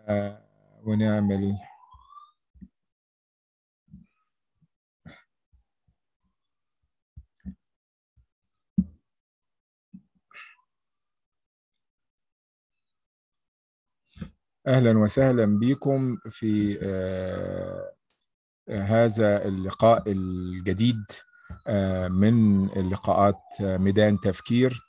آه، ونعمل اهلا وسهلا بكم في آه، هذا اللقاء الجديد آه، من اللقاءات آه، ميدان تفكير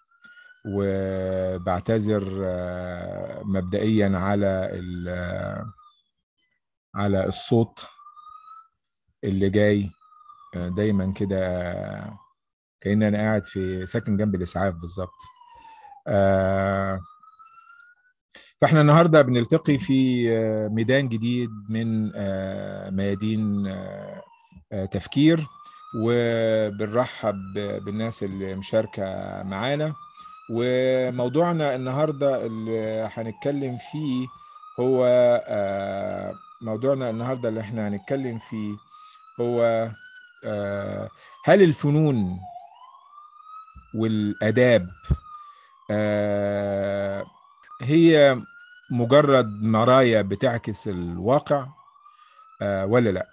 وبعتذر آه، مبدئيا على ال- على الصوت اللي جاي آه، دايما كده آه، كأن انا قاعد في ساكن جنب الاسعاف بالظبط آه، فاحنا النهارده بنلتقي في آه، ميدان جديد من آه، ميادين آه، آه، تفكير وبنرحب بالناس اللي مشاركه معانا وموضوعنا النهارده اللي هنتكلم فيه هو آه، موضوعنا النهارده اللي احنا هنتكلم فيه هو آه، هل الفنون والآداب آه، هي مجرد مرايا بتعكس الواقع آه، ولا لا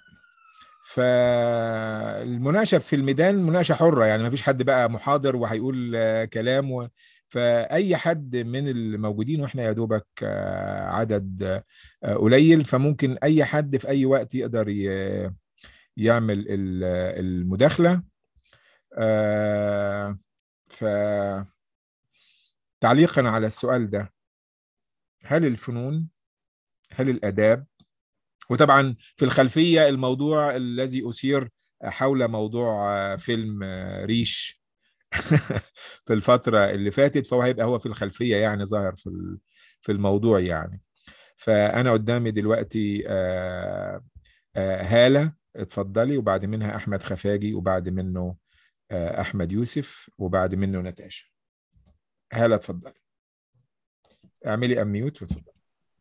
فالمناقشه في الميدان مناقشه حره يعني ما فيش حد بقى محاضر وهيقول آه، كلام و... فاي حد من الموجودين واحنا يا دوبك آه، عدد آه، قليل فممكن اي حد في اي وقت يقدر ي... يعمل ال- المداخله آه، ف تعليقا على السؤال ده هل الفنون هل الاداب وطبعا في الخلفيه الموضوع الذي اثير حول موضوع آه، فيلم آه، ريش في الفتره اللي فاتت فهو هيبقى هو في الخلفيه يعني ظاهر في ال- في الموضوع يعني فانا قدامي دلوقتي آه، آه، هاله اتفضلي وبعد منها احمد خفاجي وبعد منه آه، احمد يوسف وبعد منه نتاشا هاله اتفضلي اعملي اميوت واتفضلي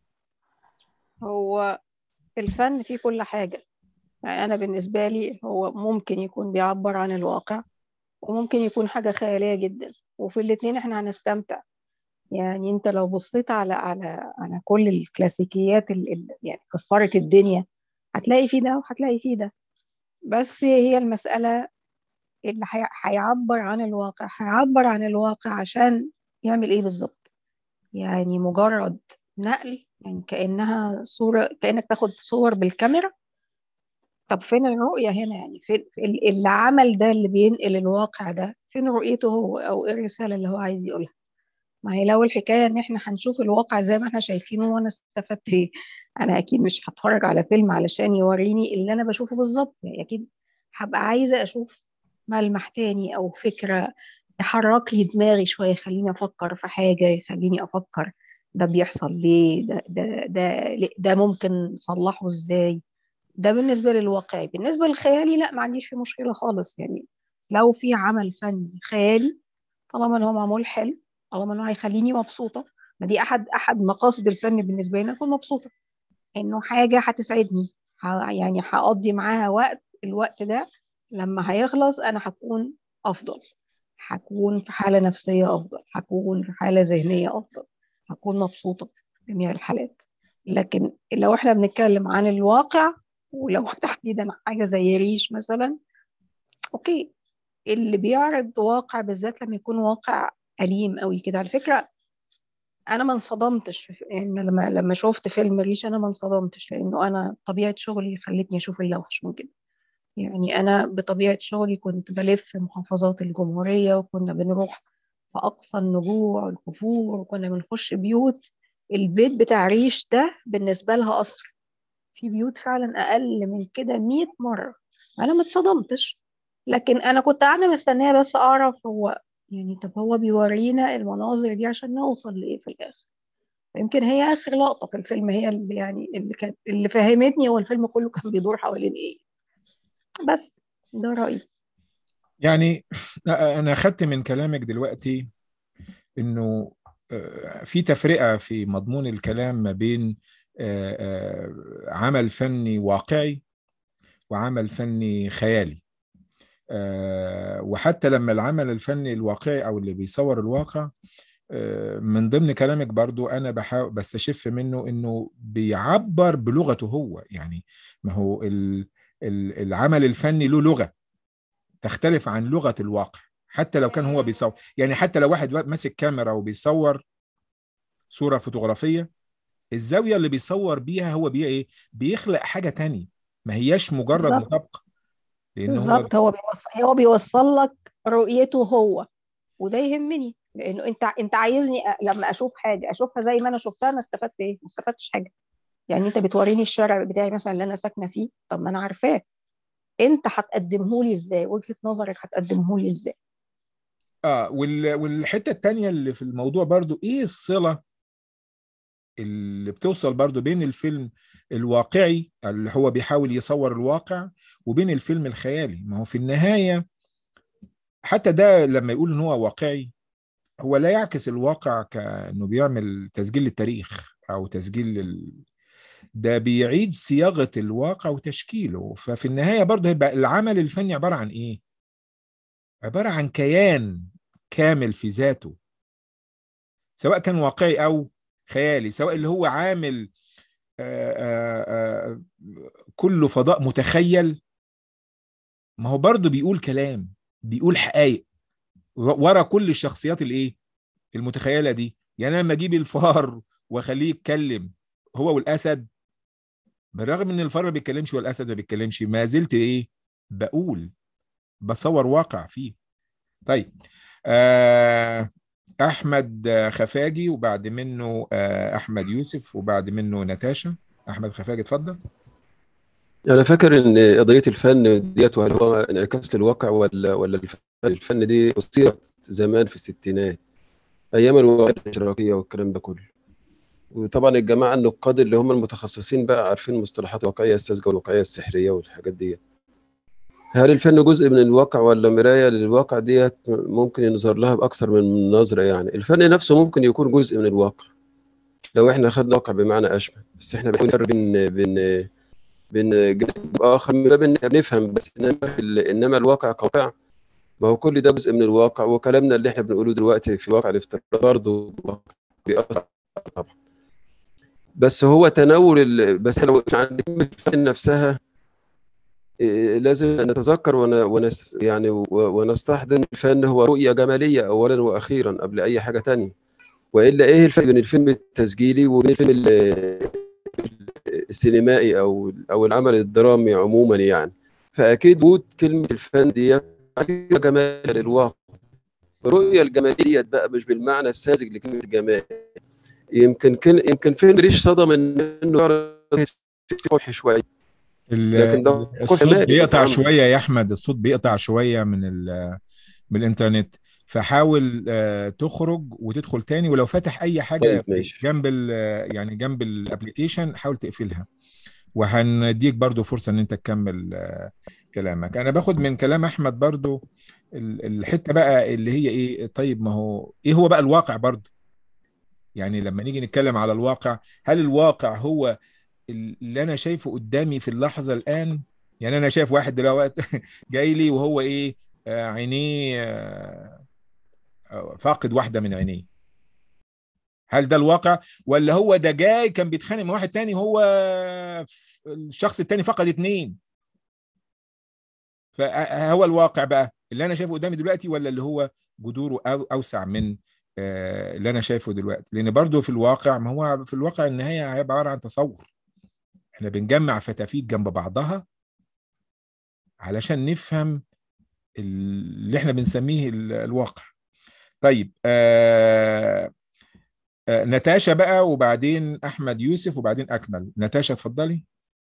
هو الفن فيه كل حاجة يعني أنا بالنسبة لي هو ممكن يكون بيعبر عن الواقع وممكن يكون حاجة خيالية جدا وفي الاتنين احنا هنستمتع يعني انت لو بصيت على على على كل الكلاسيكيات اللي يعني كسرت الدنيا هتلاقي فيه ده وهتلاقي فيه ده بس هي المسألة اللي هي- هيعبر عن الواقع هيعبر عن الواقع عشان يعمل ايه بالظبط يعني مجرد نقل يعني كأنها صورة كأنك تاخد صور بالكاميرا طب فين الرؤية هنا يعني فين ال- اللي عمل ده اللي بينقل الواقع ده فين رؤيته هو أو إيه الرسالة اللي هو عايز يقولها ما هي لو الحكاية إن إحنا هنشوف الواقع زي ما إحنا شايفينه وأنا استفدت إيه أنا أكيد مش هتفرج على فيلم علشان يوريني اللي أنا بشوفه بالظبط يعني أكيد هبقى عايزة أشوف ملمح تاني أو فكرة يحرك لي دماغي شوية يخليني أفكر في حاجة يخليني أفكر ده بيحصل ليه ده ده ده, ده ممكن نصلحه إزاي ده بالنسبة للواقعي بالنسبة للخيالي لا ما عنديش فيه مشكلة خالص يعني لو في عمل فني خيالي طالما ان هو معمول حلو طالما انه هيخليني مبسوطة ما دي احد احد مقاصد الفن بالنسبة لي إن اكون مبسوطة انه حاجة هتسعدني ه- يعني هقضي معاها وقت الوقت ده لما هيخلص انا هكون افضل هكون في حالة نفسية افضل هكون في حالة ذهنية افضل هكون مبسوطة في جميع الحالات لكن لو احنا بنتكلم عن الواقع ولو تحديدا حاجة زي ريش مثلا اوكي اللي بيعرض واقع بالذات لما يكون واقع أليم قوي كده على فكرة أنا ما انصدمتش في- يعني لما لما شفت فيلم ريش أنا ما انصدمتش لأنه أنا طبيعة شغلي خلتني أشوف الأوحش من كده يعني أنا بطبيعة شغلي كنت بلف في محافظات الجمهورية وكنا بنروح في أقصى النجوع والكفور وكنا بنخش بيوت البيت بتاع ريش ده بالنسبة لها قصر في بيوت فعلا أقل من كده 100 مرة أنا ما اتصدمتش لكن أنا كنت قاعدة مستنية بس أعرف هو يعني طب هو بيورينا المناظر دي عشان نوصل لإيه في الآخر يمكن هي آخر لقطة في الفيلم هي اللي يعني اللي كانت اللي فهمتني هو الفيلم كله كان بيدور حوالين إيه بس ده رأيي يعني انا اخدت من كلامك دلوقتي انه آه، في تفرقه في مضمون الكلام ما بين آه، آه، عمل فني واقعي وعمل فني خيالي آه، وحتى لما العمل الفني الواقعي او اللي بيصور الواقع من ضمن كلامك برضو انا بحاول بستشف منه انه بيعبر بلغته هو يعني ما هو العمل الفني له لغه تختلف عن لغه الواقع حتى لو كان هو بيصور يعني حتى لو واحد ماسك كاميرا وبيصور صوره فوتوغرافيه الزاويه اللي بيصور بيها هو بي ايه بيخلق حاجه تانية ما هياش مجرد مطابقه لان بالظبط هو بيوصل هو بيوصل لك رؤيته هو وده يهمني لانه انت انت عايزني لما اشوف حاجه اشوفها زي ما انا شفتها انا استفدت ايه؟ ما استفدتش حاجه يعني انت بتوريني الشارع بتاعي مثلا اللي انا ساكنه فيه طب ما انا عارفاه انت هتقدمه لي ازاي وجهه نظرك هتقدمه لي ازاي اه وال... والحته الثانيه اللي في الموضوع برضو ايه الصله اللي بتوصل برضو بين الفيلم الواقعي اللي هو بيحاول يصور الواقع وبين الفيلم الخيالي ما هو في النهايه حتى ده لما يقول ان هو واقعي هو لا يعكس الواقع كانه بيعمل تسجيل للتاريخ او تسجيل لل... ده بيعيد صياغه الواقع وتشكيله ففي النهايه برضه هيبقى العمل الفني عباره عن ايه عباره عن كيان كامل في ذاته سواء كان واقعي او خيالي سواء اللي هو عامل آآ آآ كله فضاء متخيل ما هو برضه بيقول كلام بيقول حقائق ورا كل الشخصيات الايه المتخيله دي يعني انا لما اجيب الفار واخليه يتكلم هو والاسد بالرغم ان الفار ما بيتكلمش والاسد ما بيتكلمش ما زلت ايه بقول بصور واقع فيه طيب آه احمد خفاجي وبعد منه آه احمد يوسف وبعد منه نتاشا احمد خفاجي اتفضل انا فاكر ان قضيه الفن ديت هل هو انعكاس للواقع ولا ولا الفن دي اثيرت زمان في الستينات ايام الولايات الاشتراكيه والكلام ده كله وطبعا الجماعه النقاد اللي هم المتخصصين بقى عارفين مصطلحات الواقعيه الساذجه والواقعيه السحريه والحاجات ديت هل الفن جزء من الواقع ولا مرايه للواقع ديت ممكن ينظر لها باكثر من نظره يعني الفن نفسه ممكن يكون جزء من الواقع لو احنا خدنا واقع بمعنى اشمل بس احنا بنفرق بين بين بين اخر من باب ان بنفهم بس انما انما الواقع كواقع ما هو كل ده جزء من الواقع وكلامنا اللي احنا بنقوله دلوقتي في واقع الافتراض برضه بيأثر طبعا بس هو تناول ال... بس لو عند الفن نفسها إيه لازم نتذكر ون... ونس... يعني ونستحضر الفن هو رؤية جمالية أولا وأخيرا قبل أي حاجة تانية وإلا إيه الفرق بين الفيلم التسجيلي وبين الفيلم السينمائي أو أو العمل الدرامي عموما يعني فأكيد وجود كلمة الفن دي جمال للواقع الرؤية الجمالية بقى مش بالمعنى الساذج لكلمة جمال يمكن كن يمكن فيلم ريش صدى من انه فوحي شويه لكن ده الصوت بيقطع شويه يا احمد الصوت بيقطع شويه من من الانترنت فحاول تخرج وتدخل تاني ولو فاتح اي حاجه طيب جنب يعني جنب الابلكيشن حاول تقفلها وهنديك برضو فرصه ان انت تكمل كلامك انا باخد من كلام احمد برضو الحته بقى اللي هي ايه طيب ما هو ايه هو بقى الواقع برضو يعني لما نيجي نتكلم على الواقع هل الواقع هو اللي انا شايفه قدامي في اللحظه الان يعني انا شايف واحد دلوقتي جاي لي وهو ايه آه عينيه آه فاقد واحده من عينيه هل ده الواقع ولا هو ده جاي كان بيتخانق مع واحد تاني هو الشخص التاني فقد اتنين فهو الواقع بقى اللي انا شايفه قدامي دلوقتي ولا اللي هو جذوره أو اوسع من اللي انا شايفه دلوقتي لان برضو في الواقع ما هو في الواقع النهايه هيبقى عباره عن تصور احنا بنجمع فتافيت جنب بعضها علشان نفهم اللي احنا بنسميه الواقع طيب آه آه نتاشا بقى وبعدين احمد يوسف وبعدين اكمل نتاشا اتفضلي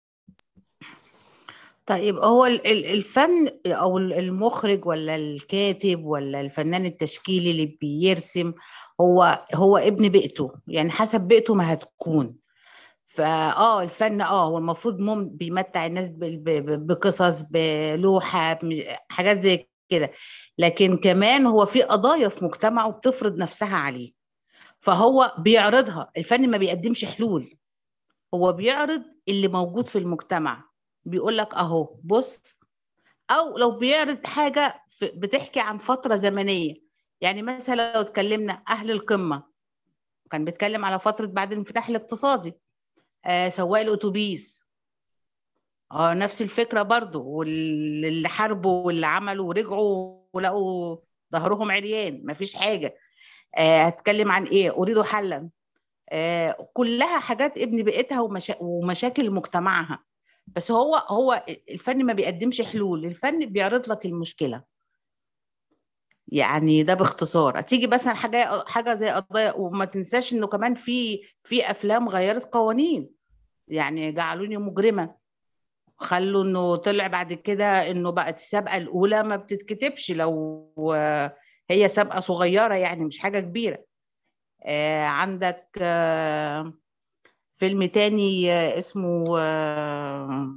طيب هو الفن او المخرج ولا الكاتب ولا الفنان التشكيلي اللي بيرسم هو هو ابن بيئته يعني حسب بيئته ما هتكون فاه الفن اه هو المفروض مم بيمتع الناس بقصص بلوحه حاجات زي كده لكن كمان هو في قضايا في مجتمعه بتفرض نفسها عليه فهو بيعرضها الفن ما بيقدمش حلول هو بيعرض اللي موجود في المجتمع بيقول لك اهو بص او لو بيعرض حاجه بتحكي عن فتره زمنيه يعني مثلا لو اتكلمنا اهل القمه كان بيتكلم على فتره بعد الانفتاح الاقتصادي آه سواق الاتوبيس اه نفس الفكره برضو واللي حاربوا واللي عملوا ورجعوا ولقوا ظهرهم عريان مفيش حاجه آه هتكلم عن ايه اريد حلا آه كلها حاجات ابن بيئتها ومشا... ومشاكل مجتمعها بس هو هو الفن ما بيقدمش حلول الفن بيعرض لك المشكله يعني ده باختصار هتيجي مثلا حاجه حاجه زي قضايا وما تنساش انه كمان في في افلام غيرت قوانين يعني جعلوني مجرمه خلوا انه طلع بعد كده انه بقت السابقه الاولى ما بتتكتبش لو هي سابقه صغيره يعني مش حاجه كبيره آه عندك آه فيلم تاني آه اسمه آه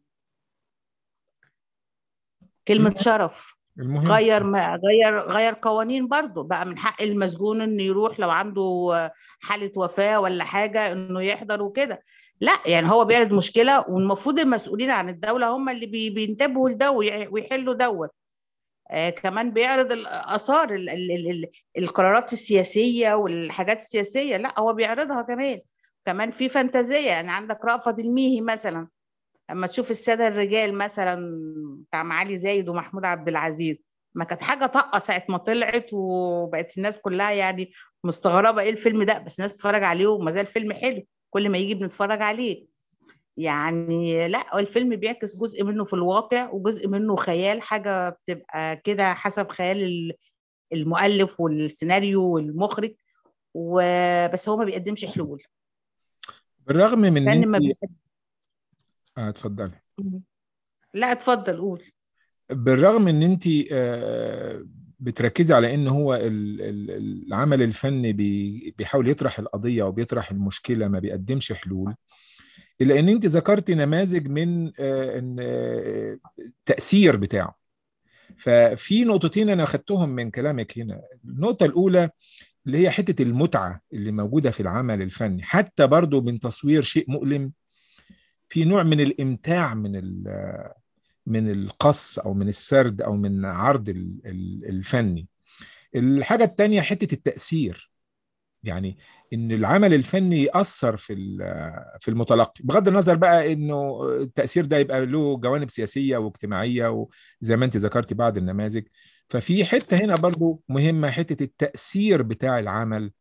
كلمه شرف المهم غير ما غير غير قوانين برضه بقى من حق المسجون انه يروح لو عنده حاله وفاه ولا حاجه انه يحضر وكده لا يعني هو بيعرض مشكله والمفروض المسؤولين عن الدوله هم اللي بي- بينتبهوا لده ويع- ويحلوا دوت آه كمان بيعرض الاثار ال- ال- ال- ال- القرارات السياسيه والحاجات السياسيه لا هو بيعرضها كمان كمان في فانتازيه يعني عندك رأفت الميهي مثلا اما تشوف الساده الرجال مثلا بتاع معالي زايد ومحمود عبد العزيز ما كانت حاجه طاقه ساعه ما طلعت وبقت الناس كلها يعني مستغربه ايه الفيلم ده بس الناس بتتفرج عليه وما زال فيلم حلو كل ما يجي بنتفرج عليه يعني لا الفيلم بيعكس جزء منه في الواقع وجزء منه خيال حاجه بتبقى كده حسب خيال ال- المؤلف والسيناريو والمخرج وبس هو ما بيقدمش حلول بالرغم من ان لان ما انت بيقدم اه اتفضلي لا اتفضل قول بالرغم ان انت آه، بتركزي على ان هو ال- ال- العمل الفني بي- بيحاول يطرح القضيه وبيطرح المشكله ما بيقدمش حلول الا ان انت ذكرتي نماذج من آه، ان آه، التاثير بتاعه ففي نقطتين انا اخدتهم من كلامك هنا النقطه الاولى اللي هي حته المتعه اللي موجوده في العمل الفني حتى برضو من تصوير شيء مؤلم في نوع من الامتاع من ال- من القص او من السرد او من عرض ال- ال- الفني الحاجه الثانيه حته التاثير يعني ان العمل الفني ياثر في ال- في المتلقي بغض النظر بقى انه التاثير ده يبقى له جوانب سياسيه واجتماعيه وزي ما انت ذكرتي بعض النماذج ففي حته هنا برضو مهمه حته التاثير بتاع العمل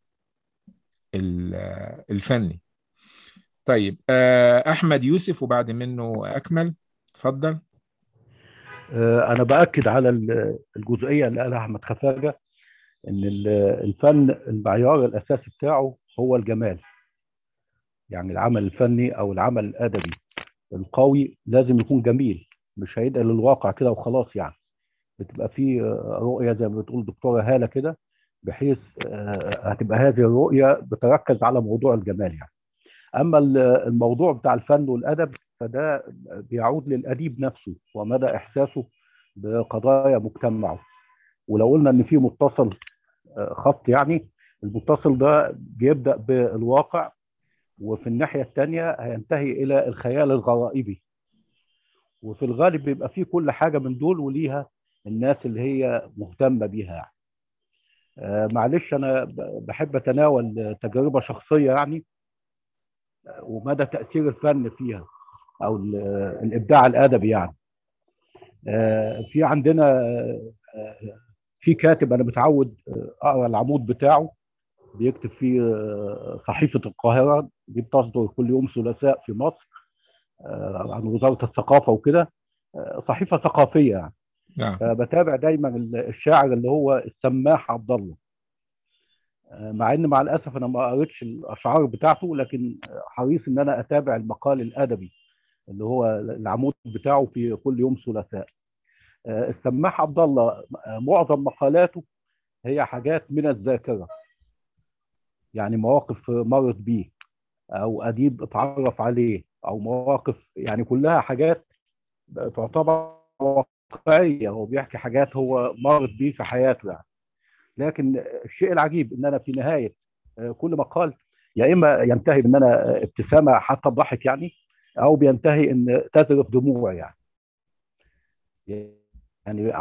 ال- الفني طيب آه، احمد يوسف وبعد منه اكمل اتفضل آه، انا باكد على ال- الجزئيه اللي قالها احمد خفاجه ان ال- الفن المعيار الاساسي بتاعه هو الجمال يعني العمل الفني او العمل الادبي القوي لازم يكون جميل مش هيدقل للواقع كده وخلاص يعني بتبقى فيه آه، رؤيه زي ما بتقول دكتوره هاله كده بحيث آه، هتبقى هذه الرؤيه بتركز على موضوع الجمال يعني اما ال- الموضوع بتاع الفن والادب فده بيعود للاديب نفسه ومدى احساسه بقضايا مجتمعه ولو قلنا ان في متصل آه، خط يعني المتصل ده بيبدا بالواقع وفي الناحيه الثانيه هينتهي الى الخيال الغرائبي وفي الغالب بيبقى فيه كل حاجه من دول وليها الناس اللي هي مهتمه بيها يعني. آه، معلش انا ب- بحب اتناول تجربه شخصيه يعني آه، ومدى تاثير الفن فيها او ال- الابداع الادبي يعني آه، في عندنا آه، آه، في كاتب انا متعود آه، اقرا العمود بتاعه بيكتب فيه آه، صحيفه القاهره دي بتصدر كل يوم ثلاثاء في مصر آه، عن وزاره الثقافه وكده آه، صحيفه ثقافيه يعني نعم فبتابع دايما الشاعر اللي هو السماح عبد الله آه، مع ان مع الاسف انا ما قريتش الاشعار بتاعته لكن حريص ان انا اتابع المقال الادبي اللي هو العمود بتاعه في كل يوم ثلاثاء آه، السماح عبد الله آه، معظم مقالاته هي حاجات من الذاكره يعني مواقف مرت بيه او اديب اتعرف عليه او مواقف يعني كلها حاجات تعتبر واقعيه هو بيحكي حاجات هو مرت بيه في حياته يعني لكن الشيء العجيب ان انا في نهايه آه، كل مقال يا اما ينتهي بان انا آه، ابتسامه حتى بضحك يعني او بينتهي ان تذرف دموع يعني يعني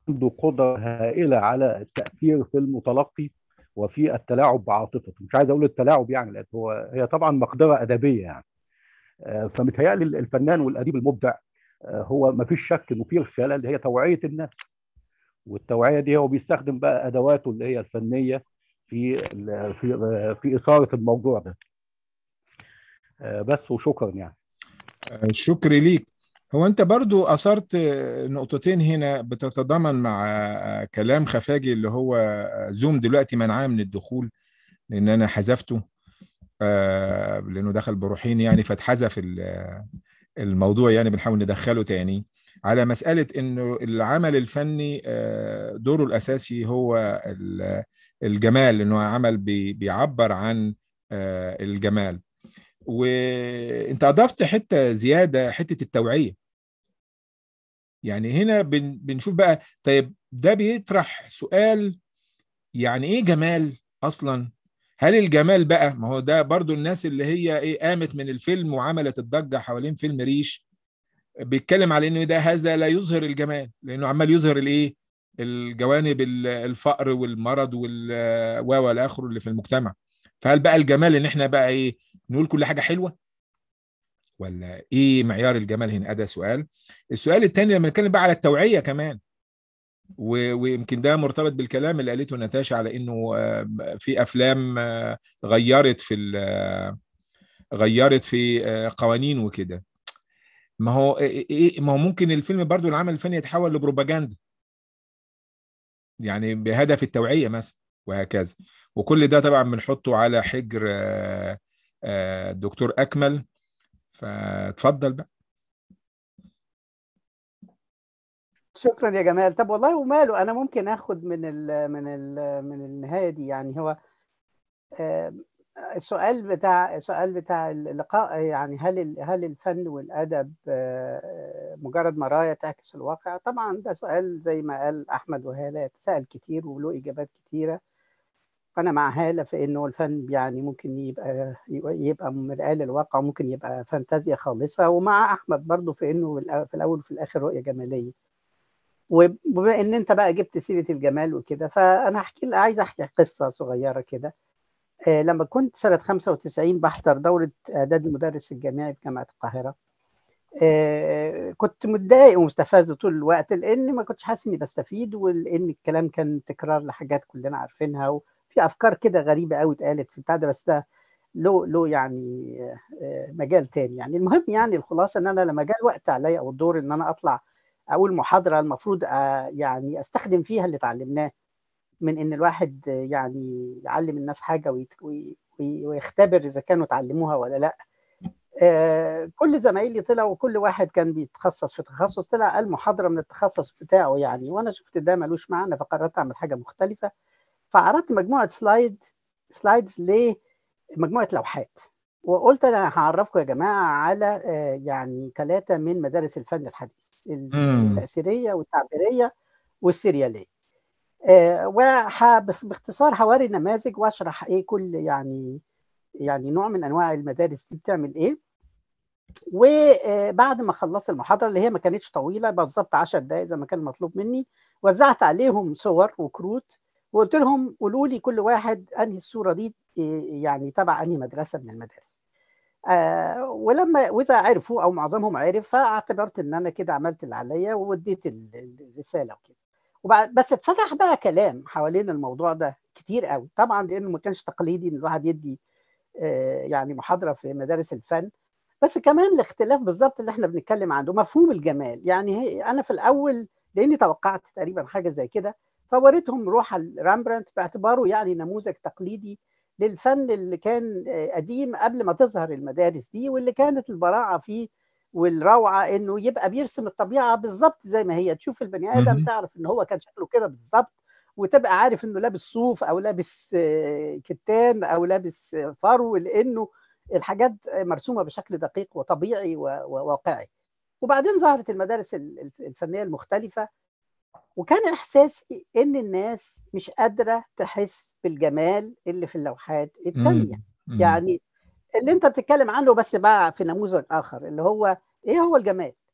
عنده قدره هائله على التاثير في المتلقي وفي التلاعب بعاطفته مش عايز اقول التلاعب يعني لان هو هي طبعا مقدره ادبيه يعني آه، فمتهيألي الفنان والاديب المبدع آه، هو ما فيش شك انه في رساله اللي هي توعيه الناس والتوعيه دي هو بيستخدم بقى ادواته اللي هي الفنيه في ال- في آه، في اثاره الموضوع ده آه، بس وشكرا يعني آه، شكري ليك هو انت برضو اثرت آه، نقطتين هنا بتتضامن مع آه، كلام خفاجي اللي هو آه، زوم دلوقتي منعاه من الدخول لان انا حذفته آه، لانه دخل بروحين يعني فاتحذف ال- الموضوع يعني بنحاول ندخله تاني على مسألة انه العمل الفني آه، دوره الاساسي هو ال- الجمال انه عمل بي- بيعبر عن آه، الجمال وانت اضفت حته زياده حته التوعيه يعني هنا بن بنشوف بقى طيب ده بيطرح سؤال يعني ايه جمال اصلا هل الجمال بقى ما هو ده برضو الناس اللي هي ايه قامت من الفيلم وعملت الضجه حوالين فيلم ريش بيتكلم على انه ده هذا لا يظهر الجمال لانه عمال يظهر الايه الجوانب ال- الفقر والمرض وال و والى اخره اللي في المجتمع فهل بقى الجمال ان احنا بقى ايه نقول كل حاجه حلوه ولا ايه معيار الجمال هنا ده سؤال السؤال الثاني لما نتكلم بقى على التوعيه كمان و- ويمكن ده مرتبط بالكلام اللي قالته نتاشا على انه آه، في افلام آه، غيرت في ال- غيرت في آه، قوانين وكده ما هو إيه- إيه- ما هو ممكن الفيلم برضو العمل الفني يتحول لبروباجندا يعني بهدف التوعية مثلا وهكذا وكل ده طبعا بنحطه على حجر آه، آه، الدكتور أكمل فاتفضل بقى شكرا يا جمال طب والله وماله انا ممكن اخد من ال من ال من النهايه دي يعني هو آه، السؤال بتاع السؤال بتاع اللقاء يعني هل ال- هل الفن والادب آه، مجرد مرايا تعكس الواقع طبعا ده سؤال زي ما قال احمد وهاله يتساءل كتير وله اجابات كتيره انا مع هاله في انه الفن يعني ممكن يبقى يبقى مرآة للواقع وممكن يبقى فانتازيا خالصه ومع احمد برضو في انه في الاول وفي الاخر رؤيه جماليه وبما ان انت بقى جبت سيره الجمال وكده فانا احكي عايز احكي قصه صغيره كده آه، لما كنت سنه 95 بحضر دوره اعداد المدرس الجامعي في جامعه القاهره آه، كنت متضايق ومستفز طول الوقت لان ما كنتش حاسس اني بستفيد ولان الكلام كان تكرار لحاجات كلنا عارفينها وفي افكار كده غريبه قوي اتقالت في بتاع ده بس ده له له يعني آه، مجال تاني يعني المهم يعني الخلاصه ان انا لما جاء الوقت عليا او الدور ان انا اطلع اقول محاضره المفروض آه، يعني استخدم فيها اللي اتعلمناه من ان الواحد آه، يعني يعلم الناس حاجه ويت- وي- وي- ويختبر اذا كانوا اتعلموها ولا لا آه، كل زمايلي طلعوا وكل واحد كان بيتخصص في تخصص طلع قال محاضره من التخصص بتاعه يعني وانا شفت ده ملوش معنى فقررت اعمل حاجه مختلفه فعرضت مجموعه سلايد سلايدز لمجموعه لوحات وقلت انا هعرفكم يا جماعه على آه، يعني ثلاثه من مدارس الفن الحديث مم. التاثيريه والتعبيريه والسرياليه آه، وح- بس باختصار هوري نماذج واشرح ايه كل يعني يعني نوع من انواع المدارس دي بتعمل ايه وبعد ما خلصت المحاضره اللي هي ما كانتش طويله بالظبط 10 دقائق زي ما كان مطلوب مني وزعت عليهم صور وكروت وقلت لهم قولوا لي كل واحد انهي الصوره دي إيه، يعني تبع انهي مدرسه من المدارس آه ولما واذا عرفوا او معظمهم عرف فاعتبرت ان انا كده عملت اللي عليا ووديت ال- ال- الرساله وكده وبعد بس اتفتح بقى كلام حوالين الموضوع ده كتير قوي طبعا لانه ما كانش تقليدي ان الواحد يدي آه، يعني محاضره في مدارس الفن بس كمان الاختلاف بالظبط اللي احنا بنتكلم عنه مفهوم الجمال يعني هي انا في الاول لاني توقعت تقريبا حاجه زي كده فوريتهم روح رامبرانت باعتباره يعني نموذج تقليدي للفن اللي كان آه، قديم قبل ما تظهر المدارس دي واللي كانت البراعه فيه والروعه انه يبقى بيرسم الطبيعه بالظبط زي ما هي تشوف البني ادم مهم. تعرف ان هو كان شكله كده بالظبط وتبقى عارف انه لابس صوف او لابس آه، كتان او لابس آه، فرو لانه الحاجات مرسومه بشكل دقيق وطبيعي و- وواقعي وبعدين ظهرت المدارس ال- ال- الفنيه المختلفه وكان احساسي ان الناس مش قادره تحس بالجمال اللي في اللوحات التانيه مم. يعني اللي انت بتتكلم عنه بس بقى في نموذج اخر اللي هو ايه هو الجمال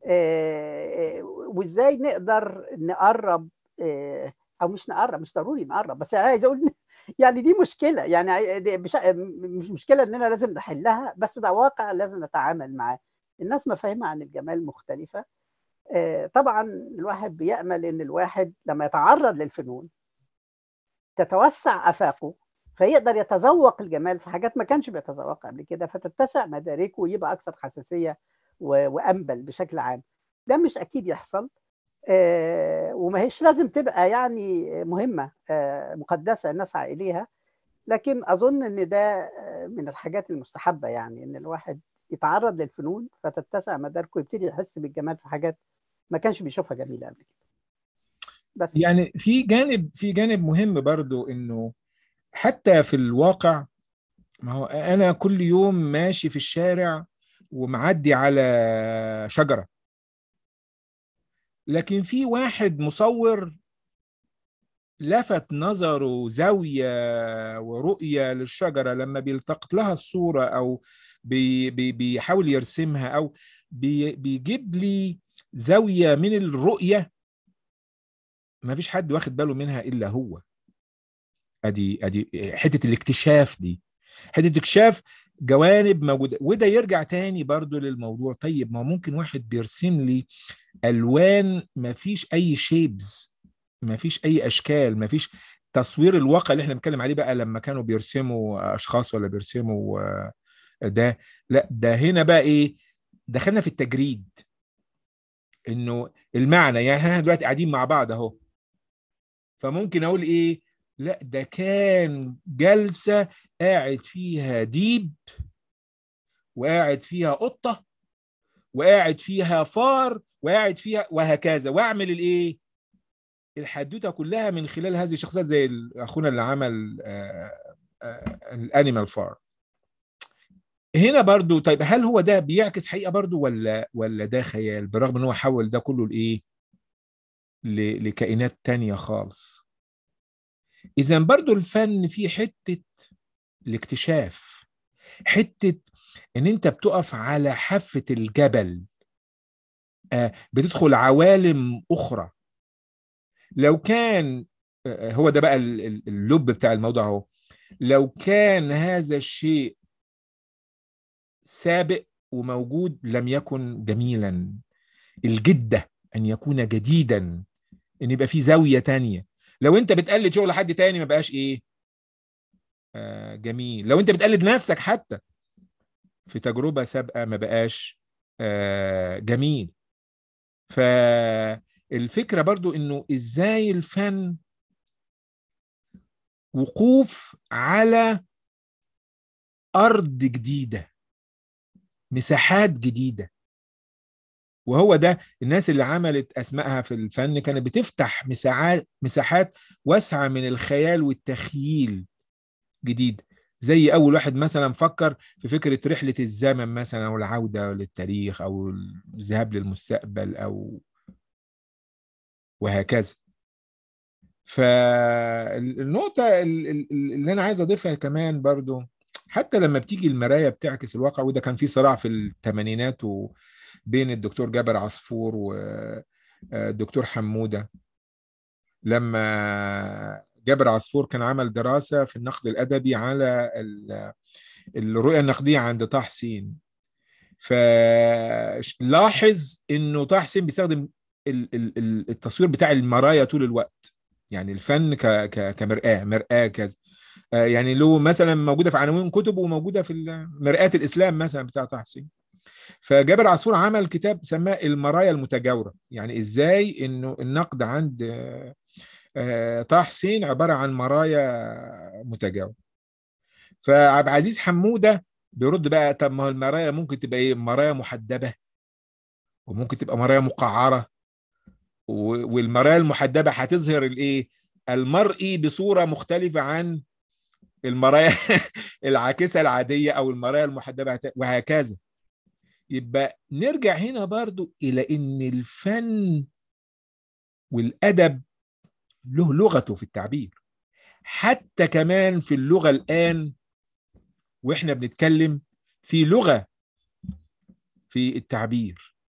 آه، آه، وازاي نقدر نقرب آه، او مش نقرب مش ضروري نقرب بس عايز اقول يعني دي مشكله يعني عاي- دي مش مش مشكله اننا لازم نحلها بس ده واقع لازم نتعامل معاه الناس مفاهيمها عن الجمال مختلفه آه، طبعا الواحد بيأمل ان الواحد لما يتعرض للفنون تتوسع افاقه فيقدر يتذوق الجمال في حاجات ما كانش بيتذوقها قبل كده فتتسع مداركه ويبقى اكثر حساسيه و- وانبل بشكل عام ده مش اكيد يحصل آه، وما هيش لازم تبقى يعني مهمه آه، مقدسه نسعى اليها لكن اظن ان ده آه، من الحاجات المستحبه يعني ان الواحد يتعرض للفنون فتتسع مداركه ويبتدي يحس بالجمال في حاجات ما كانش بيشوفها جميله قبل كده بس يعني في جانب في جانب مهم برضو انه حتى في الواقع ما هو انا كل يوم ماشي في الشارع ومعدي على شجرة لكن في واحد مصور لفت نظره زاوية ورؤية للشجرة لما بيلتقط لها الصورة أو بي بي بيحاول يرسمها أو بي بيجيب لي زاوية من الرؤية ما فيش حد واخد باله منها إلا هو أدي أدي حتة الاكتشاف دي حتة اكتشاف جوانب موجودة وده يرجع تاني برضو للموضوع طيب ما ممكن واحد بيرسم لي ألوان ما فيش أي شيبز ما فيش اي اشكال ما فيش تصوير الواقع اللي احنا بنتكلم عليه بقى لما كانوا بيرسموا اشخاص ولا بيرسموا ده لا ده هنا بقى ايه دخلنا في التجريد انه المعنى يعني احنا دلوقتي قاعدين مع بعض اهو فممكن اقول ايه لا ده كان جلسة قاعد فيها ديب وقاعد فيها قطة وقاعد فيها فار وقاعد فيها وهكذا واعمل الايه الحدوته كلها من خلال هذه الشخصيات زي اخونا اللي عمل الانيمال فار هنا برضو طيب هل هو ده بيعكس حقيقه برضو ولا ولا ده خيال بالرغم ان هو حول ده كله لايه لكائنات تانية خالص اذا برضو الفن فيه حته الاكتشاف حته ان انت بتقف على حافه الجبل بتدخل عوالم اخرى لو كان هو ده بقى اللب بتاع الموضوع اهو لو كان هذا الشيء سابق وموجود لم يكن جميلا الجدة أن يكون جديدا أن يبقى في زاوية تانية لو أنت بتقلد شغل حد تاني ما بقاش إيه آه جميل لو أنت بتقلد نفسك حتى في تجربة سابقة ما بقاش آه جميل فالفكرة برضو أنه إزاي الفن وقوف على أرض جديدة مساحات جديدة وهو ده الناس اللي عملت أسمائها في الفن كانت بتفتح مساحات مساحات واسعة من الخيال والتخييل جديد زي أول واحد مثلا فكر في فكرة رحلة الزمن مثلا أو العودة للتاريخ أو الذهاب للمستقبل أو وهكذا فالنقطة اللي أنا عايز أضيفها كمان برضو حتى لما بتيجي المرايه بتعكس الواقع وده كان في صراع في الثمانينات بين الدكتور جابر عصفور والدكتور حموده لما جابر عصفور كان عمل دراسه في النقد الادبي على الرؤيه النقديه عند طه حسين فلاحظ انه طه حسين بيستخدم التصوير بتاع المرايا طول الوقت يعني الفن كمرآة مرآة كذا يعني له مثلا موجوده في عناوين كتب وموجوده في مرآة الاسلام مثلا بتاع طه حسين فجابر عصفور عمل كتاب سماه المرايا المتجاوره يعني ازاي انه النقد عند طه حسين عباره عن مرايا متجاوره فعبد العزيز حموده بيرد بقى طب ما المرايا ممكن تبقى ايه مرايا محدبه وممكن تبقى مرايا مقعره والمرايا المحدبه هتظهر الايه المرئي بصوره مختلفه عن المرايا العاكسه العاديه او المرايا المحدبه وهكذا يبقى نرجع هنا برضو الى ان الفن والادب له لغته في التعبير حتى كمان في اللغه الان واحنا بنتكلم في لغه في التعبير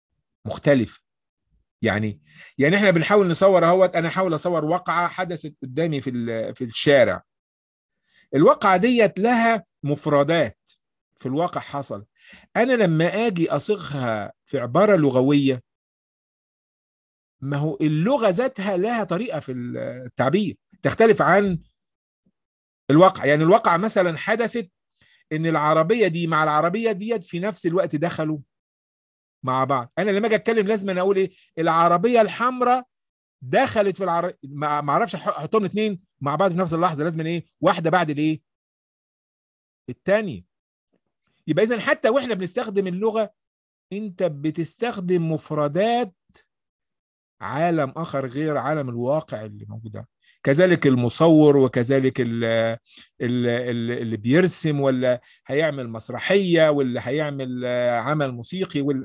مختلف يعني يعني احنا بنحاول نصور اهوت انا احاول اصور واقعه حدثت قدامي في ال- في الشارع الواقعه ديت لها مفردات في الواقع حصل انا لما اجي اصيغها في عباره لغويه ما هو اللغه ذاتها لها طريقه في التعبير تختلف عن الواقع يعني الواقع مثلا حدثت ان العربيه دي مع العربيه ديت في نفس الوقت دخلوا مع بعض انا لما اجي اتكلم لازم أنا اقول ايه العربيه الحمراء دخلت في العربيه ما ما اعرفش أح- احطهم الاثنين مع بعض في نفس اللحظه لازم ايه واحده بعد الايه الثانيه يبقى اذا حتى واحنا بنستخدم اللغه انت بتستخدم مفردات عالم اخر غير عالم الواقع اللي موجود ده. كذلك المصور وكذلك ال- ال- ال- اللي بيرسم ولا هيعمل مسرحيه واللي هيعمل آه، عمل موسيقي وال...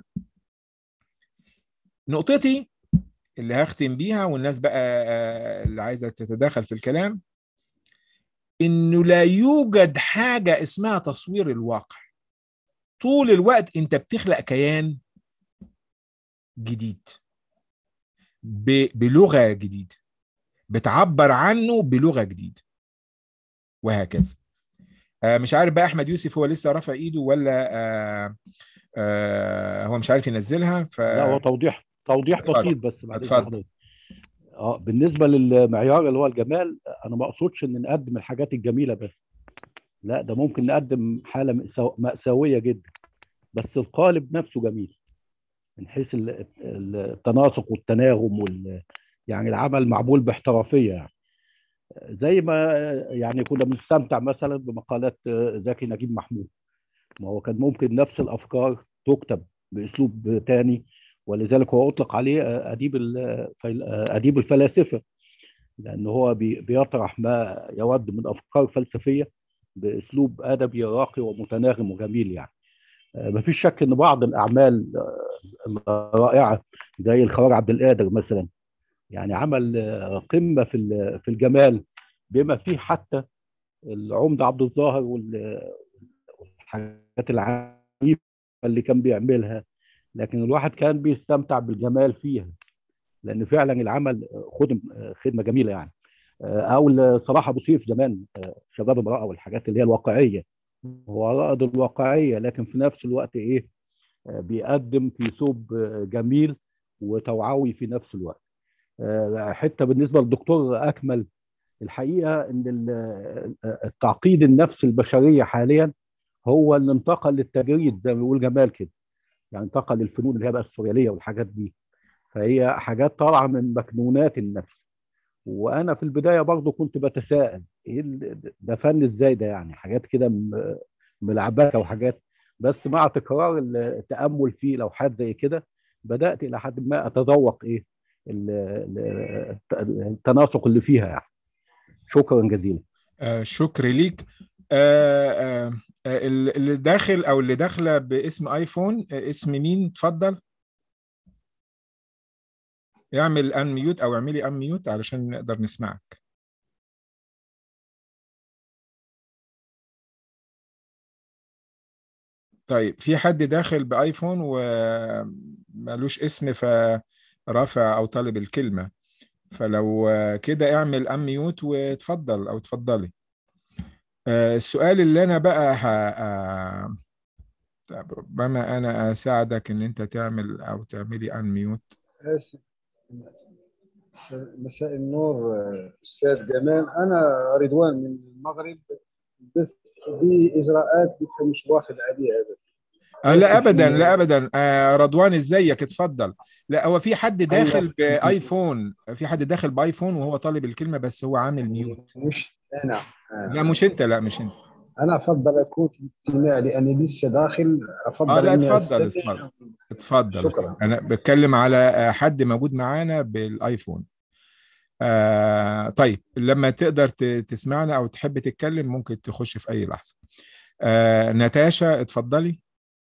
نقطتي اللي هختم بيها والناس بقى آه، اللي عايزه تتداخل في الكلام انه لا يوجد حاجه اسمها تصوير الواقع طول الوقت انت بتخلق كيان جديد ب- بلغه جديده بتعبر عنه بلغه جديده وهكذا آه، مش عارف بقى احمد يوسف هو لسه رافع ايده ولا آه، آه، هو مش عارف ينزلها ف لا هو توضيح توضيح اتفضل. بسيط بس بعد إذن اتفضل. حضرتك. اه بالنسبه للمعيار اللي هو الجمال انا ما اقصدش ان نقدم الحاجات الجميله بس لا ده ممكن نقدم حاله مأساو- مأساويه جدا بس القالب نفسه جميل من حيث ال- ال- التناسق والتناغم وال يعني العمل معمول باحترافيه يعني زي ما يعني كنا بنستمتع مثلا بمقالات زكي نجيب محمود ما هو كان ممكن نفس الافكار تكتب باسلوب تاني ولذلك هو اطلق عليه اديب ال- فيل- اديب الفلاسفه لان هو بي- بيطرح ما يود من افكار فلسفيه باسلوب ادبي راقي ومتناغم وجميل يعني آه، مفيش شك ان بعض الاعمال آه، الرائعه زي الخواجه عبد القادر مثلا يعني عمل آه، قمه في ال- في الجمال بما فيه حتى العمده عبد الظاهر وال- والحاجات العجيبه اللي كان بيعملها لكن الواحد كان بيستمتع بالجمال فيها لان فعلا العمل خدم خدمه جميله يعني او صلاح ابو سيف زمان شباب امراه والحاجات اللي هي الواقعيه هو رائد الواقعيه لكن في نفس الوقت ايه بيقدم في ثوب جميل وتوعوي في نفس الوقت حتى بالنسبه للدكتور اكمل الحقيقه ان ال- التعقيد النفس البشريه حاليا هو اللي انتقل للتجريد زي ما بيقول جمال كده يعني انتقل للفنون اللي هي بقى السورياليه والحاجات دي فهي حاجات طالعه من مكنونات النفس وانا في البدايه برضو كنت بتساءل ايه ال- ده فن ازاي ده يعني حاجات كده م- ملعبكه وحاجات بس مع تكرار التامل في لوحات زي كده بدات الى حد ما اتذوق ايه ال- ال- التناسق اللي فيها يعني شكرا جزيلا آه، شكر ليك آه، آه، آه، اللي داخل او اللي داخله باسم ايفون آه، اسم مين اتفضل اعمل ان ميوت او اعملي ان ميوت علشان نقدر نسمعك طيب في حد داخل بايفون ومالوش اسم فرافع او طالب الكلمه فلو آه، كده اعمل ان ميوت وتفضل او تفضلي آه، السؤال اللي انا بقى ه... آه، طب ربما انا اساعدك ان انت تعمل او تعملي ان ميوت آسف. مساء النور استاذ جمال انا رضوان من المغرب بس دي اجراءات لسه مش واخد عليها ابدا آه لا ابدا لا ابدا آه رضوان ازيك اتفضل لا هو في حد داخل الله. بايفون في حد داخل بايفون وهو طالب الكلمه بس هو عامل ميوت مش انا لا مش انت لا مش انت انا افضل اكون في الاجتماع لاني لسه داخل افضل اه لا إني اتفضل أستمع. اتفضل اتفضل شكرا. اتفضل. انا بتكلم على آه، حد موجود معانا بالايفون آه طيب لما تقدر ت- تسمعنا او تحب تتكلم ممكن تخش في اي لحظه آه نتاشا اتفضلي